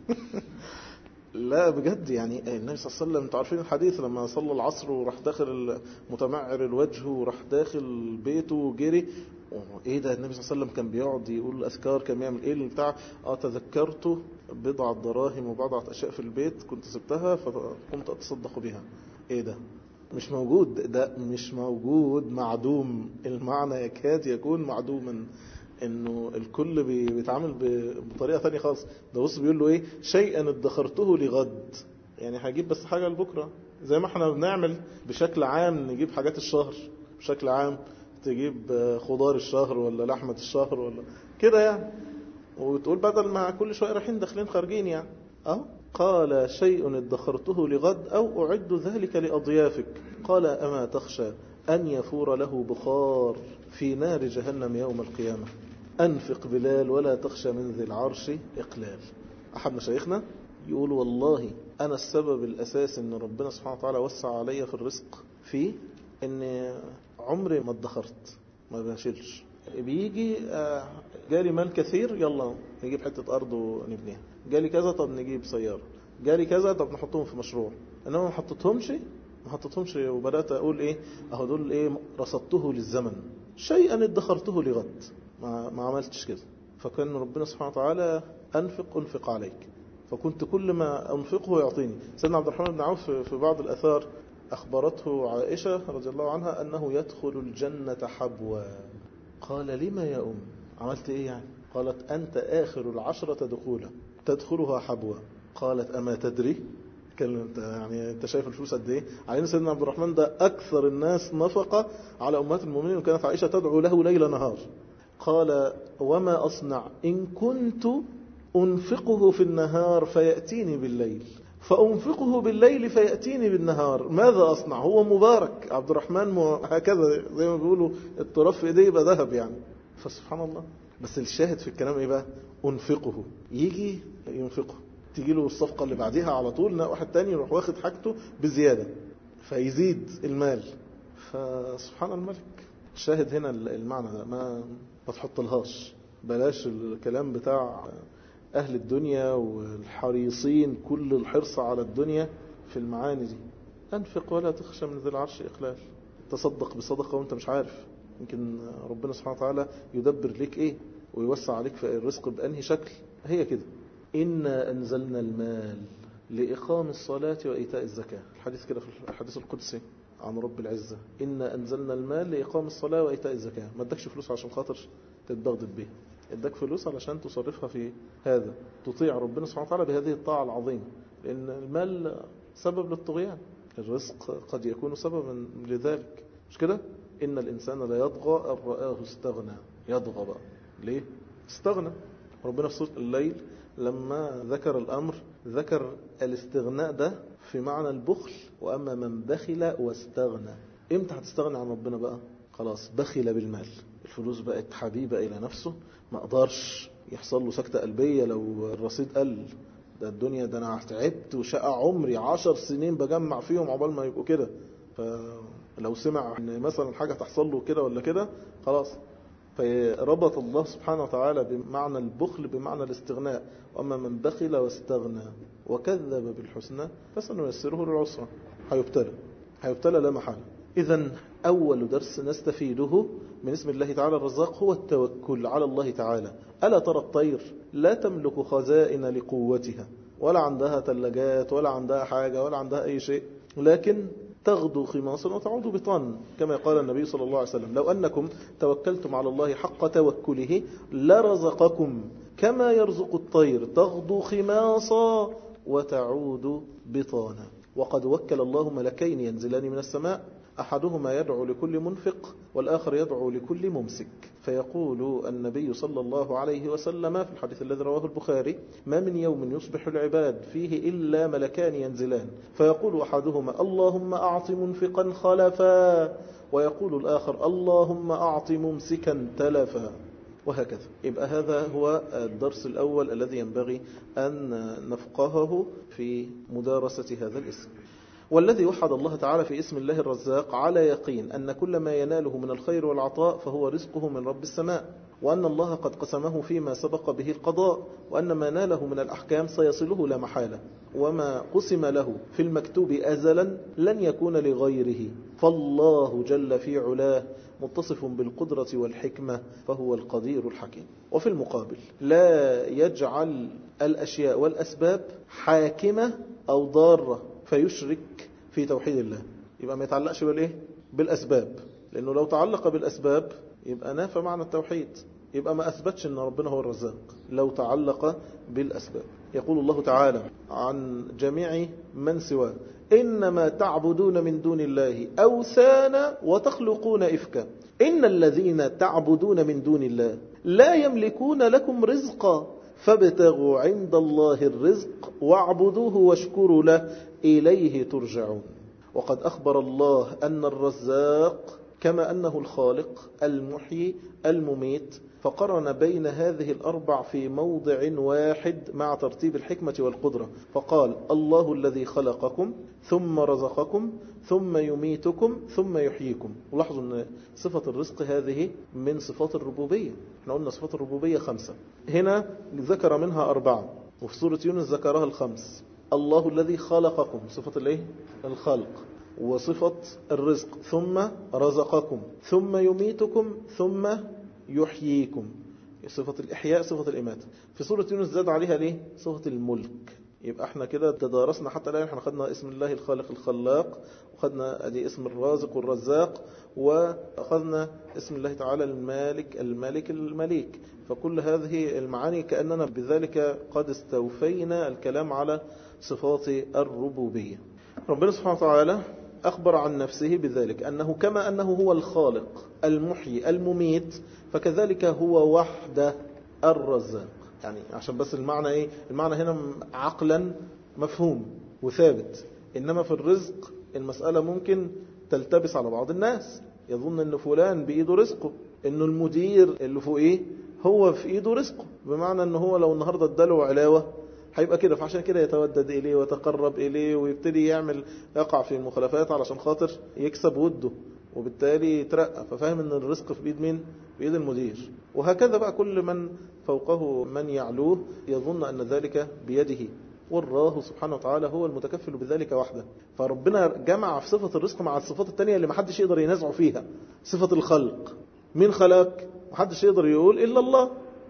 لا بجد يعني النبي صلى الله عليه وسلم انتوا عارفين الحديث لما صلى العصر وراح داخل متمعر الوجه وراح داخل بيته وجري ايه ده النبي صلى الله عليه وسلم كان بيقعد يقول الاذكار كان بيعمل ايه اللي بتاع اه تذكرت بضعة دراهم وبضعة اشياء في البيت كنت سبتها فقمت اتصدق بها ايه ده مش موجود ده مش موجود معدوم المعنى يكاد يكون معدوما انه الكل بيتعامل بطريقة ثانية خالص ده بص بيقول له ايه شيئا ادخرته لغد يعني هجيب بس حاجة لبكرة زي ما احنا بنعمل بشكل عام نجيب حاجات الشهر بشكل عام تجيب خضار الشهر ولا لحمة الشهر ولا كده يعني وتقول بدل ما كل شوية رايحين داخلين خارجين يعني اه قال شيء ادخرته لغد أو أعد ذلك لأضيافك قال أما تخشى أن يفور له بخار في نار جهنم يوم القيامة أنفق بلال ولا تخشى من ذي العرش إقلال أحد مشايخنا يقول والله أنا السبب الأساسي أن ربنا سبحانه وتعالى وسع علي في الرزق فيه أن عمري ما ادخرت ما بشيلش بيجي جالي مال كثير يلا نجيب حتة أرض ونبنيها جالي كذا طب نجيب سيارة جالي كذا طب نحطهم في مشروع انما ما حطيتهمش ما حطيتهمش وبدات اقول ايه اهو دول ايه رصدته للزمن شيئا ادخرته لغد ما, ما عملتش كده فكان ربنا سبحانه وتعالى انفق انفق عليك فكنت كل ما انفقه يعطيني سيدنا عبد الرحمن بن عوف في بعض الاثار اخبرته عائشه رضي الله عنها انه يدخل الجنه حبوا قال لما يا ام عملت ايه يعني قالت انت اخر العشره دخولا تدخلها حبوا قالت أما تدري انت يعني انت شايف الفلوس قد ايه علينا سيدنا عبد الرحمن ده اكثر الناس نفقه على امهات المؤمنين وكانت عائشه تدعو له ليل نهار قال وما اصنع ان كنت انفقه في النهار فياتيني بالليل فأنفقه بالليل فيأتيني بالنهار ماذا أصنع هو مبارك عبد الرحمن هكذا زي ما بيقولوا الطرف في ايديه يبقى ذهب يعني فسبحان الله بس الشاهد في الكلام ايه بقى أنفقه يجي ينفقه تيجي له الصفقة اللي بعديها على طول واحد تاني يروح واخد حاجته بزيادة فيزيد المال فسبحان الملك الشاهد هنا المعنى ده ما ما تحطلهاش بلاش الكلام بتاع أهل الدنيا والحريصين كل الحرص على الدنيا في المعاني دي أنفق ولا تخشى من ذي العرش إقلال تصدق بصدقة وانت مش عارف يمكن ربنا سبحانه وتعالى يدبر لك ايه ويوسع عليك في الرزق بأنهي شكل هي كده إنا أنزلنا المال لإقام الصلاة وإيتاء الزكاة الحديث كده في الحديث القدسي عن رب العزة إنا أنزلنا المال لإقام الصلاة وإيتاء الزكاة ما ادكش فلوس عشان خاطر تتبغدد بيها ادك فلوس علشان تصرفها في هذا تطيع ربنا سبحانه وتعالى بهذه الطاعة العظيمة لأن المال سبب للطغيان الرزق قد يكون سببا لذلك مش كده إن الإنسان لا يطغى أن رآه استغنى يطغى بقى ليه استغنى ربنا في سورة الليل لما ذكر الأمر ذكر الاستغناء ده في معنى البخل وأما من بخل واستغنى امتى هتستغنى عن ربنا بقى خلاص بخل بالمال الفلوس بقت حبيبة إلى نفسه ما أقدرش يحصل له سكتة قلبية لو الرصيد قل ده الدنيا ده أنا تعبت وشقى عمري عشر سنين بجمع فيهم عقبال ما يبقوا كده فلو سمع ان مثلا حاجة تحصل له كده ولا كده خلاص فربط الله سبحانه وتعالى بمعنى البخل بمعنى الاستغناء وأما من بخل واستغنى وكذب بالحسنى فسنيسره للعسرى هيبتلى هيبتلى لا محالة إذا أول درس نستفيده من اسم الله تعالى الرزاق هو التوكل على الله تعالى ألا ترى الطير لا تملك خزائن لقوتها ولا عندها تلاجات ولا عندها حاجة ولا عندها أي شيء لكن تغدو خماصا وتعود بطان كما قال النبي صلى الله عليه وسلم لو أنكم توكلتم على الله حق توكله لرزقكم كما يرزق الطير تغدو خماصا وتعود بطانا وقد وكل الله ملكين ينزلان من السماء أحدهما يدعو لكل منفق والآخر يدعو لكل ممسك فيقول النبي صلى الله عليه وسلم في الحديث الذي رواه البخاري ما من يوم يصبح العباد فيه إلا ملكان ينزلان فيقول أحدهما اللهم أعط منفقا خلفا ويقول الآخر اللهم أعط ممسكا تلفا وهكذا يبقى هذا هو الدرس الأول الذي ينبغي أن نفقهه في مدارسة هذا الاسم والذي وحد الله تعالى في اسم الله الرزاق على يقين أن كل ما يناله من الخير والعطاء فهو رزقه من رب السماء وأن الله قد قسمه فيما سبق به القضاء وأن ما ناله من الأحكام سيصله لا محالة وما قسم له في المكتوب أزلا لن يكون لغيره فالله جل في علاه متصف بالقدرة والحكمة فهو القدير الحكيم وفي المقابل لا يجعل الأشياء والأسباب حاكمة أو ضارة فيشرك في توحيد الله يبقى ما يتعلقش بالإيه؟ بالأسباب لأنه لو تعلق بالأسباب يبقى نافى معنى التوحيد يبقى ما أثبتش أن ربنا هو الرزاق لو تعلق بالأسباب يقول الله تعالى عن جميع من سواه إنما تعبدون من دون الله أوثانا وتخلقون إفكا إن الذين تعبدون من دون الله لا يملكون لكم رزقا فابتغوا عند الله الرزق واعبدوه واشكروا له إليه ترجعون وقد أخبر الله أن الرزاق كما أنه الخالق المحيي المميت فقرن بين هذه الأربع في موضع واحد مع ترتيب الحكمة والقدرة فقال الله الذي خلقكم ثم رزقكم ثم يميتكم ثم يحييكم ولاحظوا أن صفة الرزق هذه من صفات الربوبية احنا قلنا صفات الربوبية خمسة هنا ذكر منها أربعة وفي سورة يونس ذكرها الخمس الله الذي خلقكم صفة الايه الخلق وصفة الرزق ثم رزقكم ثم يميتكم ثم يحييكم صفة الإحياء صفة الإماتة في سورة يونس زاد عليها ليه صفة الملك يبقى احنا كده تدارسنا حتى الآن احنا خدنا اسم الله الخالق الخلاق وخدنا ادي اسم الرازق والرزاق وأخذنا اسم الله تعالى المالك الملك المليك فكل هذه المعاني كأننا بذلك قد استوفينا الكلام على صفات الربوبية ربنا سبحانه وتعالى أخبر عن نفسه بذلك أنه كما أنه هو الخالق المحيي المميت فكذلك هو وحده الرزاق يعني عشان بس المعنى إيه المعنى هنا عقلا مفهوم وثابت إنما في الرزق المسألة ممكن تلتبس على بعض الناس يظن أن فلان بإيده رزقه أنه المدير اللي فوقيه هو في إيده رزقه بمعنى أنه هو لو النهاردة اداله علاوة هيبقى كده فعشان كده يتودد إليه ويتقرب إليه ويبتدي يعمل يقع في المخالفات علشان خاطر يكسب وده وبالتالي يترقى ففاهم ان الرزق في بيد مين بيد المدير وهكذا بقى كل من فوقه من يعلوه يظن ان ذلك بيده والله سبحانه وتعالى هو المتكفل بذلك وحده فربنا جمع في صفة الرزق مع الصفات التانية اللي محدش يقدر ينازعه فيها صفة الخلق مين خلق محدش يقدر يقول إلا الله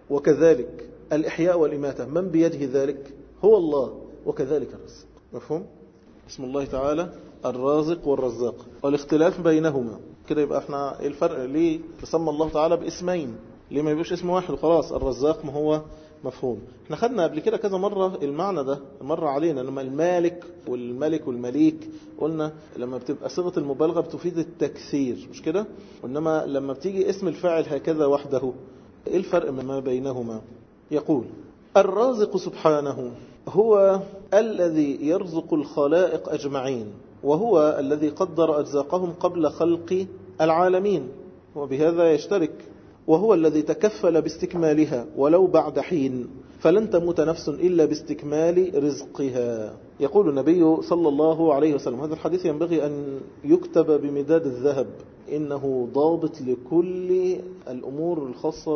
وكذلك الإحياء والإماتة من بيده ذلك هو الله وكذلك الرزق مفهوم اسم الله تعالى الرازق والرزاق والاختلاف بينهما كده يبقى احنا ايه الفرق ليه تسمى الله تعالى باسمين ليه ما يبقاش اسم واحد وخلاص الرزاق ما هو مفهوم احنا خدنا قبل كده كذا مرة المعنى ده مر علينا لما المالك والملك والمليك قلنا لما بتبقى صيغة المبالغة بتفيد التكثير مش كده وانما لما بتيجي اسم الفاعل هكذا وحده ايه الفرق ما بينهما يقول الرازق سبحانه هو الذي يرزق الخلائق أجمعين وهو الذي قدر أجزاقهم قبل خلق العالمين وبهذا يشترك وهو الذي تكفل باستكمالها ولو بعد حين فلن تموت نفس إلا باستكمال رزقها يقول النبي صلى الله عليه وسلم هذا الحديث ينبغي أن يكتب بمداد الذهب إنه ضابط لكل الأمور الخاصة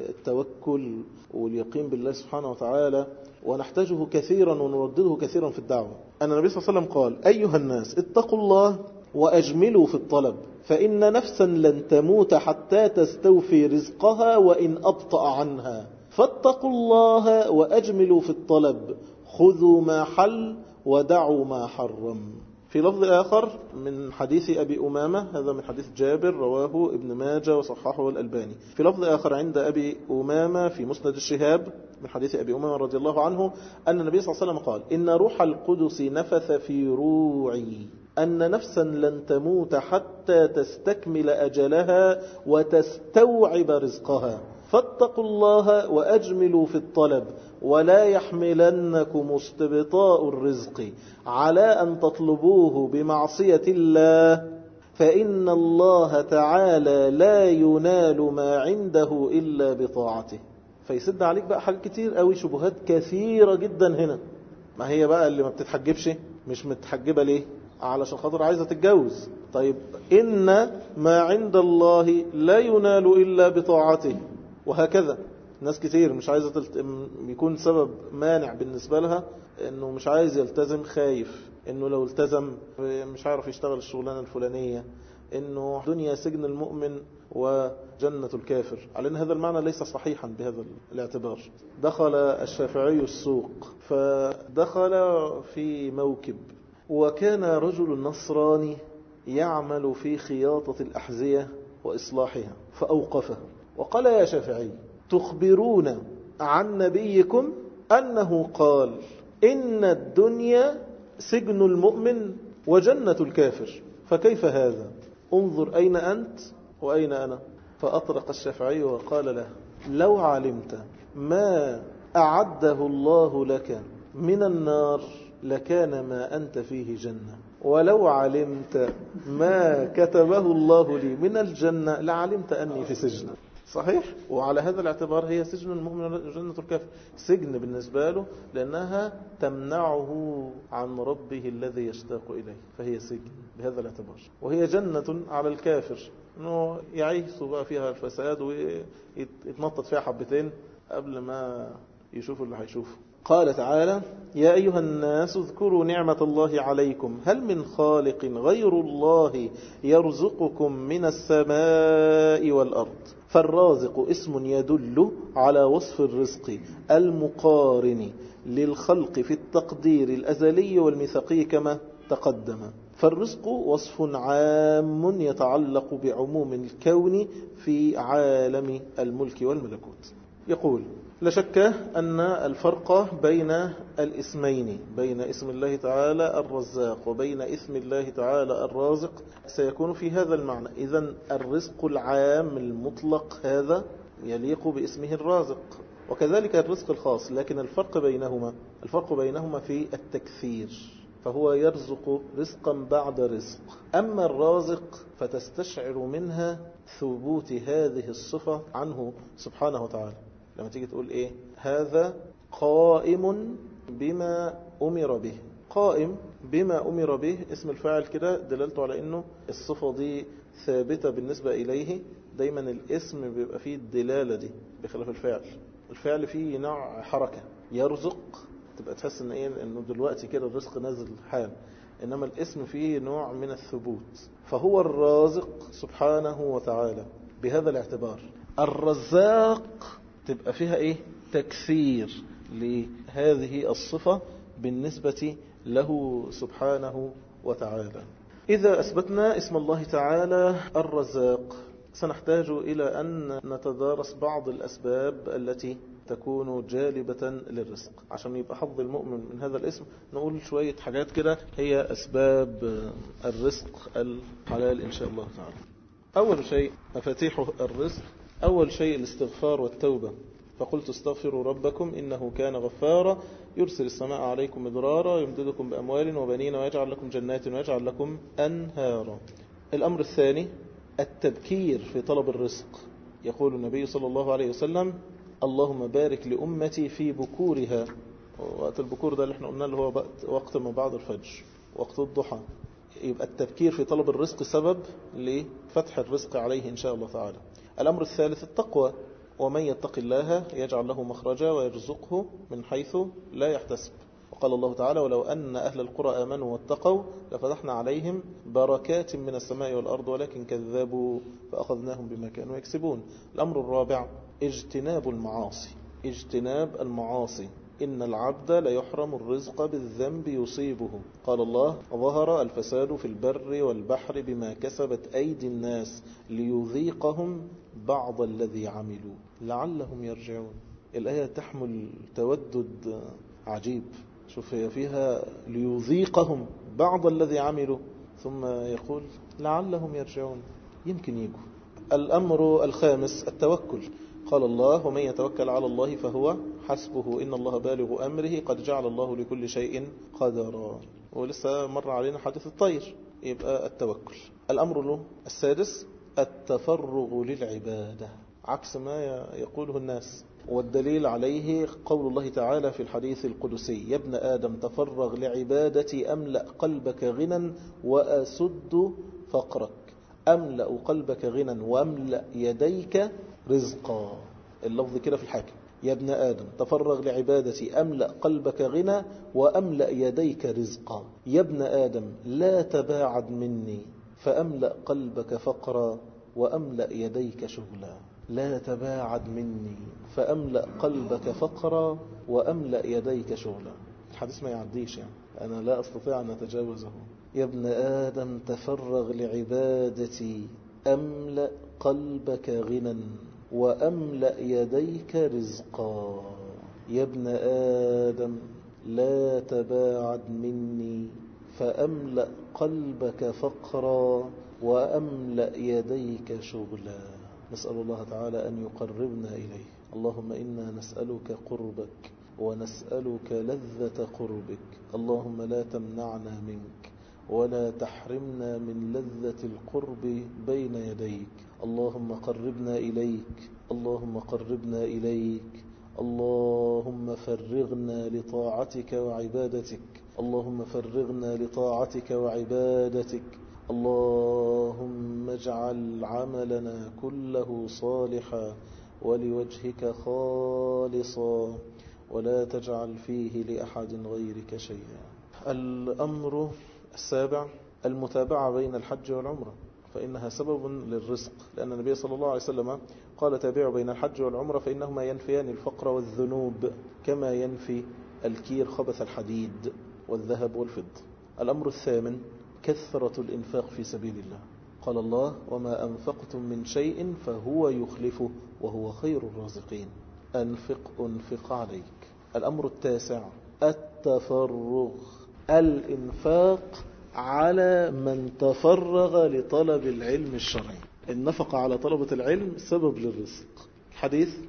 بالتوكل واليقين بالله سبحانه وتعالى ونحتاجه كثيرا ونردده كثيرا في الدعوة أن النبي صلى الله عليه وسلم قال أيها الناس اتقوا الله وأجملوا في الطلب فإن نفسا لن تموت حتى تستوفي رزقها وإن أبطأ عنها فاتقوا الله وأجملوا في الطلب خذوا ما حل ودعوا ما حرم في لفظ آخر من حديث أبي أمامة هذا من حديث جابر رواه ابن ماجة وصححه الألباني في لفظ آخر عند أبي أمامة في مسند الشهاب من حديث أبي أمامة رضي الله عنه أن النبي صلى الله عليه وسلم قال إن روح القدس نفث في روعي أن نفسا لن تموت حتى تستكمل أجلها وتستوعب رزقها فاتقوا الله وأجملوا في الطلب ولا يحملنكم استبطاء الرزق على أن تطلبوه بمعصية الله فإن الله تعالى لا ينال ما عنده إلا بطاعته فيسد عليك بقى حاجات كتير قوي شبهات كثيرة جدا هنا ما هي بقى اللي ما بتتحجبش مش متحجبة ليه علشان خاطر عايزة تتجوز طيب إن ما عند الله لا ينال إلا بطاعته وهكذا ناس كتير مش عايزة تلت... يكون سبب مانع بالنسبة لها انه مش عايز يلتزم خايف انه لو التزم مش عارف يشتغل الشغلانة الفلانية انه دنيا سجن المؤمن وجنة الكافر على ان هذا المعنى ليس صحيحا بهذا الاعتبار دخل الشافعي السوق فدخل في موكب وكان رجل نصراني يعمل في خياطة الأحذية وإصلاحها فأوقفه وقال يا شافعي تخبرون عن نبيكم أنه قال إن الدنيا سجن المؤمن وجنة الكافر فكيف هذا انظر أين أنت وأين أنا فأطرق الشافعي وقال له لو علمت ما أعده الله لك من النار لكان ما أنت فيه جنة ولو علمت ما كتبه الله لي من الجنة لعلمت أني في سجن صحيح وعلى هذا الاعتبار هي سجن المؤمن جنة الكافر سجن بالنسبة له لأنها تمنعه عن ربه الذي يشتاق إليه فهي سجن بهذا الاعتبار وهي جنة على الكافر انه يعيش بقى فيها الفساد ويتنطط فيها حبتين قبل ما يشوفوا اللي هيشوفه قال تعالى يا أيها الناس اذكروا نعمة الله عليكم هل من خالق غير الله يرزقكم من السماء والأرض فالرازق اسم يدل على وصف الرزق المقارن للخلق في التقدير الأزلي والميثاقي كما تقدم فالرزق وصف عام يتعلق بعموم الكون في عالم الملك والملكوت يقول لا شك أن الفرق بين الاسمين بين اسم الله تعالى الرزاق وبين اسم الله تعالى الرازق سيكون في هذا المعنى إذا الرزق العام المطلق هذا يليق باسمه الرازق وكذلك الرزق الخاص لكن الفرق بينهما الفرق بينهما في التكثير فهو يرزق رزقا بعد رزق أما الرازق فتستشعر منها ثبوت هذه الصفة عنه سبحانه وتعالى لما تيجي تقول إيه هذا قائم بما أمر به قائم بما أمر به اسم الفاعل كده دلالته على أنه الصفة دي ثابتة بالنسبة إليه دايما الاسم بيبقى فيه الدلالة دي بخلاف الفعل الفعل فيه نوع حركة يرزق تبقى تحس ان ايه انه دلوقتي كده الرزق نازل حال انما الاسم فيه نوع من الثبوت فهو الرازق سبحانه وتعالى بهذا الاعتبار الرزاق تبقى فيها ايه تكثير لهذه الصفة بالنسبة له سبحانه وتعالى إذا أثبتنا اسم الله تعالى الرزاق سنحتاج إلى أن نتدارس بعض الأسباب التي تكون جالبة للرزق عشان يبقى حظ المؤمن من هذا الاسم نقول شوية حاجات كده هي أسباب الرزق الحلال إن شاء الله تعالى أول شيء مفاتيح الرزق أول شيء الاستغفار والتوبة فقلت استغفروا ربكم إنه كان غفارا يرسل السماء عليكم مدرارا يمددكم بأموال وبنين ويجعل لكم جنات ويجعل لكم أنهارا الأمر الثاني التبكير في طلب الرزق يقول النبي صلى الله عليه وسلم اللهم بارك لأمتي في بكورها وقت البكور ده اللي احنا قلنا اللي هو وقت ما بعد الفجر وقت الضحى يبقى التبكير في طلب الرزق سبب لفتح الرزق عليه إن شاء الله تعالى الأمر الثالث التقوى ومن يتق الله يجعل له مخرجا ويرزقه من حيث لا يحتسب وقال الله تعالى ولو أن أهل القرى آمنوا واتقوا لفتحنا عليهم بركات من السماء والأرض ولكن كذبوا فأخذناهم بما كانوا يكسبون الأمر الرابع اجتناب المعاصي اجتناب المعاصي إن العبد ليحرم الرزق بالذنب يصيبه قال الله ظهر الفساد في البر والبحر بما كسبت أيدي الناس ليذيقهم بعض الذي عملوا لعلهم يرجعون الآية تحمل تودد عجيب شوف هي فيها ليذيقهم بعض الذي عملوا ثم يقول لعلهم يرجعون يمكن يجوا الأمر الخامس التوكل قال الله ومن يتوكل على الله فهو حسبه إن الله بالغ أمره قد جعل الله لكل شيء قدرا ولسه مر علينا حديث الطير يبقى التوكل الأمر له السادس التفرغ للعبادة عكس ما يقوله الناس والدليل عليه قول الله تعالى في الحديث القدسي يا ابن آدم تفرغ لعبادتي أملأ قلبك غنى وأسد فقرك أملأ قلبك غنى وأملأ يديك رزقا اللفظ كده في الحاكم يا ابن آدم تفرغ لعبادتي أملأ قلبك غنى وأملأ يديك رزقا يا ابن آدم لا تباعد مني فأملأ قلبك فقرا وأملأ يديك شغلا لا تباعد مني فأملأ قلبك فقرا وأملأ يديك شغلا الحديث ما يعديش يعني أنا لا أستطيع أن أتجاوزه يا ابن آدم تفرغ لعبادتي أملأ قلبك غنى وأملأ يديك رزقا يا ابن آدم لا تباعد مني فأملأ قلبك فقرا وأملأ يديك شغلا نسأل الله تعالى أن يقربنا إليه اللهم إنا نسألك قربك ونسألك لذة قربك اللهم لا تمنعنا منك ولا تحرمنا من لذة القرب بين يديك اللهم قربنا إليك اللهم قربنا إليك اللهم فرغنا لطاعتك وعبادتك اللهم فرغنا لطاعتك وعبادتك اللهم اجعل عملنا كله صالحا ولوجهك خالصا ولا تجعل فيه لأحد غيرك شيئا الأمر السابع المتابعة بين الحج والعمرة فإنها سبب للرزق لأن النبي صلى الله عليه وسلم قال تابعوا بين الحج والعمرة فإنهما ينفيان الفقر والذنوب كما ينفي الكير خبث الحديد والذهب والفضة الأمر الثامن كثرة الإنفاق في سبيل الله قال الله وما أنفقتم من شيء فهو يخلفه وهو خير الرازقين أنفق أنفق عليك الأمر التاسع التفرغ الإنفاق على من تفرغ لطلب العلم الشرعي النفقة على طلبة العلم سبب للرزق حديث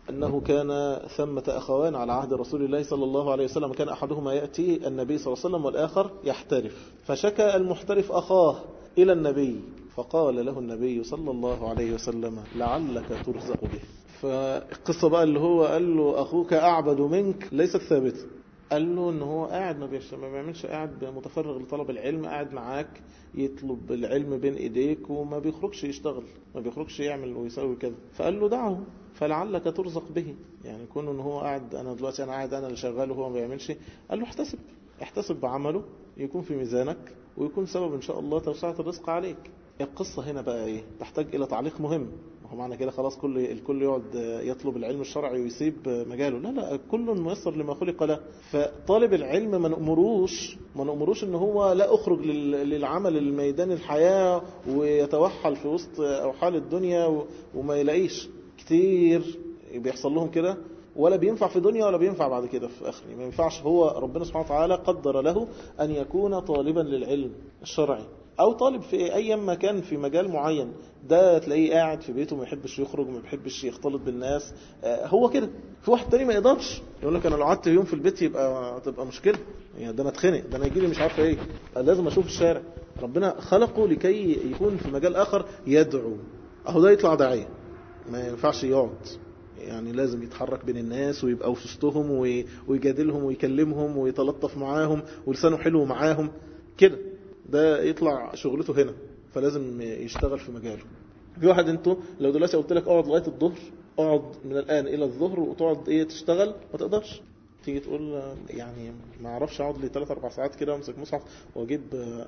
أنه كان ثمة أخوان على عهد رسول الله صلى الله عليه وسلم كان أحدهما يأتي النبي صلى الله عليه وسلم والآخر يحترف فشكى المحترف أخاه إلى النبي فقال له النبي صلى الله عليه وسلم لعلك ترزق به فالقصة بقى اللي هو قال له أخوك أعبد منك ليست ثابتة قال له ان هو قاعد ما, بيش ما بيعملش قاعد متفرغ لطلب العلم قاعد معاك يطلب العلم بين ايديك وما بيخرجش يشتغل ما بيخرجش يعمل ويسوي كذا فقال له دعه فلعلك ترزق به يعني كون ان هو قاعد انا دلوقتي انا قاعد انا اللي شغال وهو ما بيعملش قال له احتسب احتسب بعمله يكون في ميزانك ويكون سبب ان شاء الله توسعة الرزق عليك القصة هنا بقى ايه تحتاج الى تعليق مهم هو معنى كده خلاص كل الكل يقعد يطلب العلم الشرعي ويسيب مجاله لا لا كل ميسر لما خلق له فطالب العلم ما نأمروش ما نأمروش ان هو لا اخرج للعمل الميدان الحياة ويتوحل في وسط اوحال الدنيا وما يلاقيش كتير بيحصل لهم كده ولا بينفع في دنيا ولا بينفع بعد كده في آخر ما ينفعش هو ربنا سبحانه وتعالى قدر له أن يكون طالبا للعلم الشرعي أو طالب في أي مكان في مجال معين ده تلاقيه قاعد في بيته ما يحبش يخرج ما بيحبش يختلط بالناس هو كده في واحد تاني ما يقدرش يقول لك أنا لو قعدت يوم في البيت يبقى تبقى مشكلة يعني ده أنا اتخنق ده أنا يجي لي مش عارف إيه لازم أشوف الشارع ربنا خلقه لكي يكون في مجال آخر يدعو أهو ده يطلع داعية ما ينفعش يقعد يعني لازم يتحرك بين الناس ويبقى في وسطهم ويجادلهم ويكلمهم ويتلطف معاهم ولسانه حلو معاهم كده ده يطلع شغلته هنا فلازم يشتغل في مجاله في واحد انتوا لو دلوقتي قلت لك اقعد لغايه الظهر اقعد من الان الى الظهر وتقعد ايه تشتغل ما تقدرش تيجي تقول يعني ما اعرفش اقعد لي 3 4 ساعات كده وامسك مصحف واجيب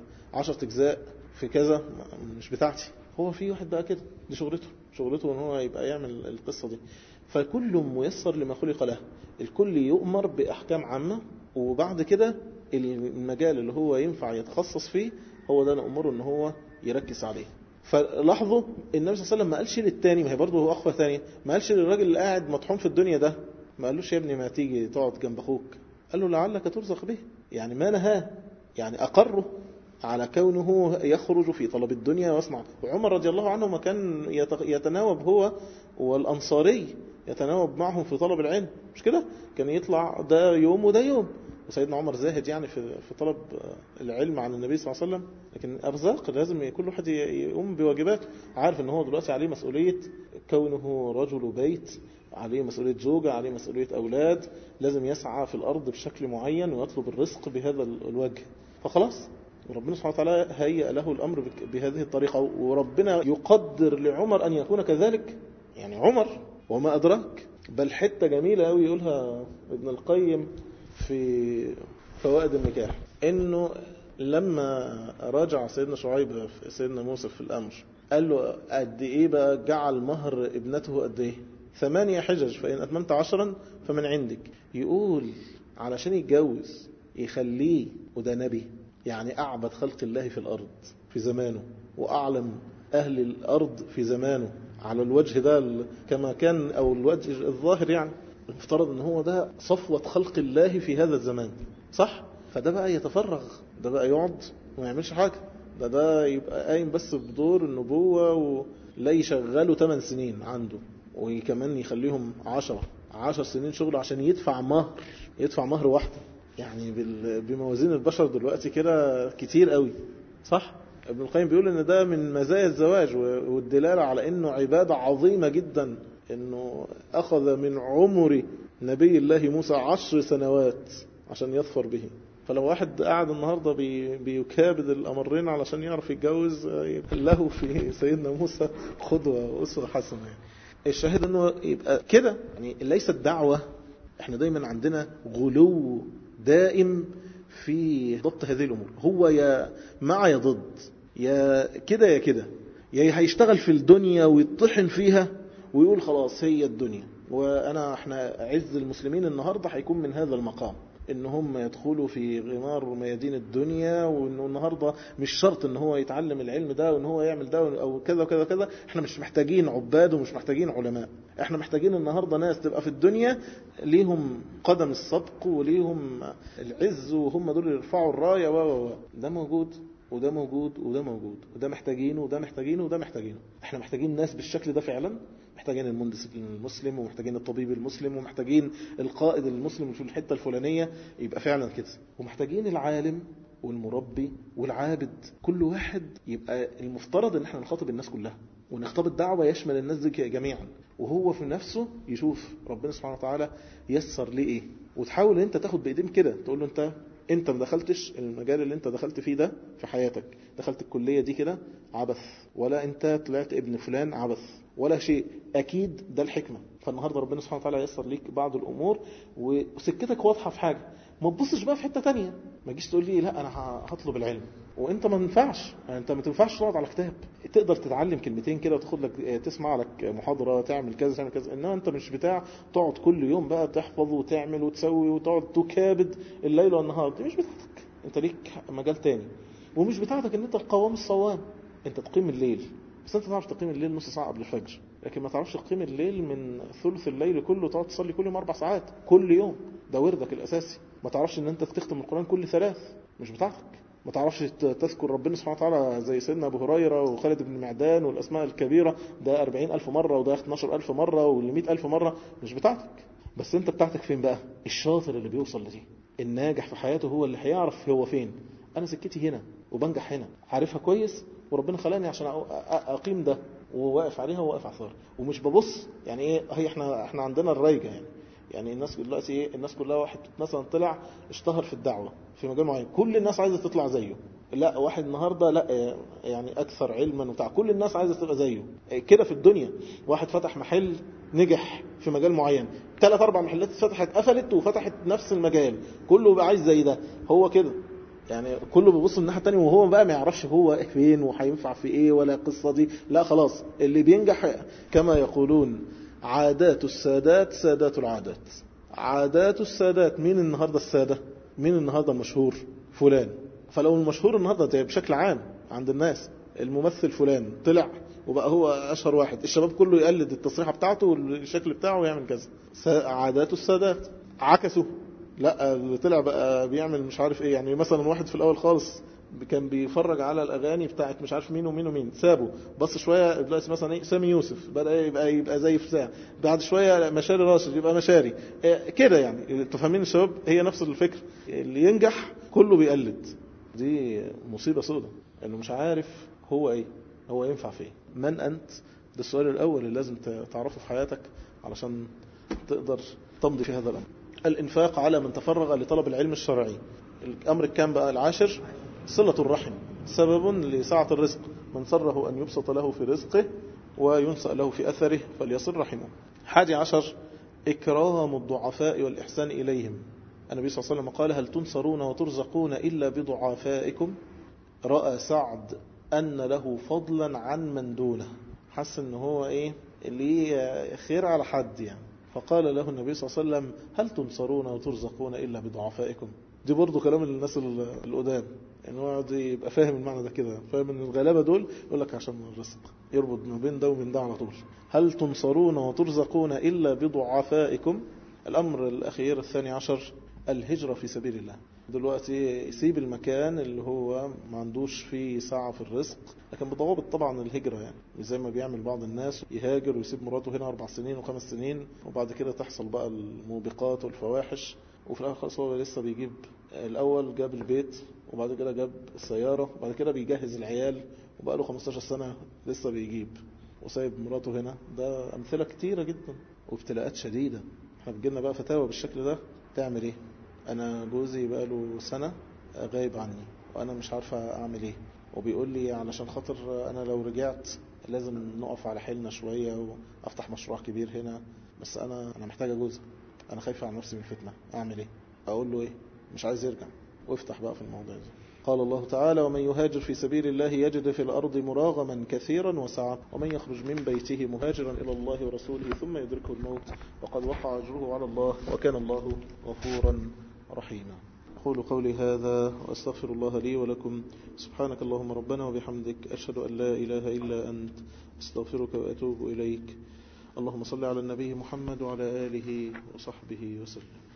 10 اجزاء في كذا مش بتاعتي هو في واحد بقى كده دي شغلته شغلته ان هو يبقى يعمل القصه دي فكل ميسر لما خلق له الكل يؤمر باحكام عامه وبعد كده المجال اللي هو ينفع يتخصص فيه هو ده نأمره ان هو يركز عليه فلاحظوا النبي صلى الله عليه وسلم ما قالش للتاني ما هي برضه هو اخوه ثانيه ما قالش للراجل اللي قاعد مطحون في الدنيا ده ما قالوش يا ابني ما تيجي تقعد جنب اخوك قال له لعلك ترزق به يعني ما نهاه يعني اقره على كونه يخرج في طلب الدنيا ويصنع وعمر رضي الله عنه ما كان يتناوب هو والأنصاري يتناوب معهم في طلب العلم مش كده كان يطلع ده يوم وده يوم وسيدنا عمر زاهد يعني في في طلب العلم عن النبي صلى الله عليه وسلم لكن أرزاق لازم كل واحد يقوم بواجباته عارف ان هو دلوقتي عليه مسؤولية كونه رجل بيت عليه مسؤولية زوجة عليه مسؤولية أولاد لازم يسعى في الأرض بشكل معين ويطلب الرزق بهذا الوجه فخلاص وربنا سبحانه وتعالى هيأ له الأمر بهذه الطريقة وربنا يقدر لعمر أن يكون كذلك يعني عمر وما أدراك بل حتة جميلة أوي يقولها ابن القيم في فوائد النكاح إنه لما رجع سيدنا شعيب سيدنا موسى في الأمر قال له قد إيه بقى جعل مهر ابنته قد إيه ثمانية حجج فإن أتممت عشرا فمن عندك يقول علشان يتجوز يخليه وده نبي يعني أعبد خلق الله في الأرض في زمانه وأعلم أهل الأرض في زمانه على الوجه ده كما كان أو الوجه الظاهر يعني المفترض أن هو ده صفوة خلق الله في هذا الزمان صح؟ فده بقى يتفرغ ده بقى يقعد وما يعملش حاجة ده ده يبقى قايم بس بدور النبوة ولا يشغله 8 سنين عنده وكمان يخليهم 10 10 سنين شغل عشان يدفع مهر يدفع مهر واحده يعني بموازين البشر دلوقتي كده كتير قوي صح ابن القيم بيقول ان ده من مزايا الزواج والدلالة على انه عبادة عظيمة جدا انه اخذ من عمر نبي الله موسى عشر سنوات عشان يظفر به فلو واحد قاعد النهاردة بي بيكابد الأمرين علشان يعرف يتجوز له في سيدنا موسى قدوة وأسوة حسنة يعني. الشاهد انه يبقى كده يعني ليست دعوة احنا دايما عندنا غلو دائم في ضبط هذه الأمور هو يا مع يا ضد يا كده يا كده يا هيشتغل في الدنيا ويطحن فيها ويقول خلاص هي الدنيا وأنا احنا عز المسلمين النهاردة هيكون من هذا المقام ان هم يدخلوا في غمار ميادين الدنيا وانه النهارده مش شرط ان هو يتعلم العلم ده وان هو يعمل ده او كذا وكذا وكذا احنا مش محتاجين عباد ومش محتاجين علماء احنا محتاجين النهارده ناس تبقى في الدنيا ليهم قدم السبق وليهم العز وهم دول اللي يرفعوا الرايه و ده موجود وده موجود وده موجود وده محتاجينه وده محتاجينه وده محتاجينه احنا محتاجين ناس بالشكل ده فعلا محتاجين المهندس المسلم ومحتاجين الطبيب المسلم ومحتاجين القائد المسلم في الحتة الفلانية يبقى فعلا كده ومحتاجين العالم والمربي والعابد كل واحد يبقى المفترض ان احنا نخاطب الناس كلها ونخطب الدعوة يشمل الناس دي جميعا وهو في نفسه يشوف ربنا سبحانه وتعالى يسر ليه ايه وتحاول انت تاخد بايدين كده تقول له انت انت ما دخلتش المجال اللي انت دخلت فيه ده في حياتك دخلت الكلية دي كده عبث ولا انت طلعت ابن فلان عبث ولا شيء اكيد ده الحكمة فالنهاردة ربنا سبحانه وتعالى يسر ليك بعض الامور وسكتك واضحة في حاجة ما تبصش بقى في حتة تانية ما تجيش تقول لي لا انا هطلب العلم وانت ما ينفعش يعني انت ما تنفعش تقعد على كتاب تقدر تتعلم كلمتين كده وتاخد لك تسمع لك محاضرة تعمل كذا تعمل كذا انما انت مش بتاع تقعد كل يوم بقى تحفظ وتعمل وتسوي وتقعد تكابد الليل والنهار دي مش بتاعتك انت ليك مجال تاني ومش بتاعتك ان انت القوام الصوام انت تقيم الليل بس انت تعرف تقيم الليل نص ساعة قبل الفجر لكن ما تعرفش تقيم الليل من ثلث الليل كله تقعد تصلي كل يوم اربع ساعات كل يوم ده وردك الاساسي ما تعرفش ان انت تختم القرآن كل ثلاث مش بتاعتك ما تعرفش تذكر ربنا سبحانه وتعالى زي سيدنا أبو هريرة وخالد بن معدان والأسماء الكبيرة ده أربعين ألف مرة وده 12 ألف مرة واللي 100 ألف مرة مش بتاعتك بس انت بتاعتك فين بقى الشاطر اللي بيوصل لدي الناجح في حياته هو اللي هيعرف هو فين أنا سكتي هنا وبنجح هنا عارفها كويس وربنا خلاني عشان أقيم ده وواقف عليها وواقف على الثار ومش ببص يعني ايه هي احنا احنا عندنا الريجة يعني يعني الناس دلوقتي ايه الناس كلها واحد مثلا طلع اشتهر في الدعوة في مجال معين كل الناس عايزة تطلع زيه لا واحد النهاردة لا يعني اكثر علما وبتاع كل الناس عايزة تبقى زيه كده في الدنيا واحد فتح محل نجح في مجال معين ثلاث اربع محلات اتفتحت قفلت وفتحت نفس المجال كله بقى عايز زي ده هو كده يعني كله بيبص من الناحيه الثانيه وهو بقى ما يعرفش هو فين وهينفع في ايه ولا القصه دي لا خلاص اللي بينجح كما يقولون عادات السادات سادات العادات عادات السادات مين النهاردة السادة مين النهاردة المشهور فلان فلو المشهور النهاردة بشكل عام عند الناس الممثل فلان طلع وبقى هو أشهر واحد الشباب كله يقلد التصريحة بتاعته والشكل بتاعه ويعمل كذا عادات السادات عكسوا لا اللي طلع بقى بيعمل مش عارف ايه يعني مثلا واحد في الاول خالص كان بيفرج على الاغاني بتاعت مش عارف مين ومين ومين سابه بص شويه دلوقتي مثلا ايه سامي يوسف بدا يبقى يبقى زي فساع بعد شويه مشاري راشد يبقى مشاري إيه كده يعني انتوا فاهمين الشباب هي نفس الفكر اللي ينجح كله بيقلد دي مصيبه سوداء انه مش عارف هو ايه هو ينفع في ايه من انت ده السؤال الاول اللي لازم تعرفه في حياتك علشان تقدر تمضي في هذا الامر الانفاق على من تفرغ لطلب العلم الشرعي الامر الكام بقى العاشر صلة الرحم سبب لسعة الرزق من سره أن يبسط له في رزقه وينسأ له في أثره فليصل رحمه حادي عشر إكرام الضعفاء والإحسان إليهم النبي صلى الله عليه وسلم قال هل تنصرون وترزقون إلا بضعفائكم رأى سعد أن له فضلا عن من دونه حس أنه هو إيه اللي خير على حد يعني فقال له النبي صلى الله عليه وسلم هل تنصرون وترزقون إلا بضعفائكم دي برضو كلام الناس القدام ان هو يقعد يبقى فاهم المعنى ده كده فاهم ان الغلابه دول يقول لك عشان الرزق يربط ما بين ده ومن ده على طول هل تنصرون وترزقون الا بضعفائكم الامر الاخير الثاني عشر الهجرة في سبيل الله دلوقتي يسيب المكان اللي هو ما عندوش فيه ساعة في الرزق لكن بضوابط طبعا الهجرة يعني زي ما بيعمل بعض الناس يهاجر ويسيب مراته هنا أربع سنين وخمس سنين وبعد كده تحصل بقى الموبقات والفواحش وفي الآخر خلاص هو لسه بيجيب الأول جاب البيت وبعد كده جاب السيارة وبعد كده بيجهز العيال وبقى له 15 سنة لسه بيجيب وسايب مراته هنا ده أمثلة كتيرة جدا وابتلاءات شديدة احنا بتجيلنا بقى فتاوى بالشكل ده تعمل ايه انا جوزي بقى له سنة غايب عني وانا مش عارفة اعمل ايه وبيقول لي علشان خاطر انا لو رجعت لازم نقف على حيلنا شوية وافتح مشروع كبير هنا بس انا انا محتاجة جوزها انا خايفة على نفسي من الفتنة اعمل ايه اقول له ايه مش عايز يرجع وافتح بقى في الموضوع ده قال الله تعالى ومن يهاجر في سبيل الله يجد في الأرض مراغما كثيرا وسعة ومن يخرج من بيته مهاجرا إلى الله ورسوله ثم يدركه الموت وقد وقع أجره على الله وكان الله غفورا رحيما أقول قولي هذا وأستغفر الله لي ولكم سبحانك اللهم ربنا وبحمدك أشهد أن لا إله إلا أنت أستغفرك وأتوب إليك اللهم صل على النبي محمد وعلى آله وصحبه وسلم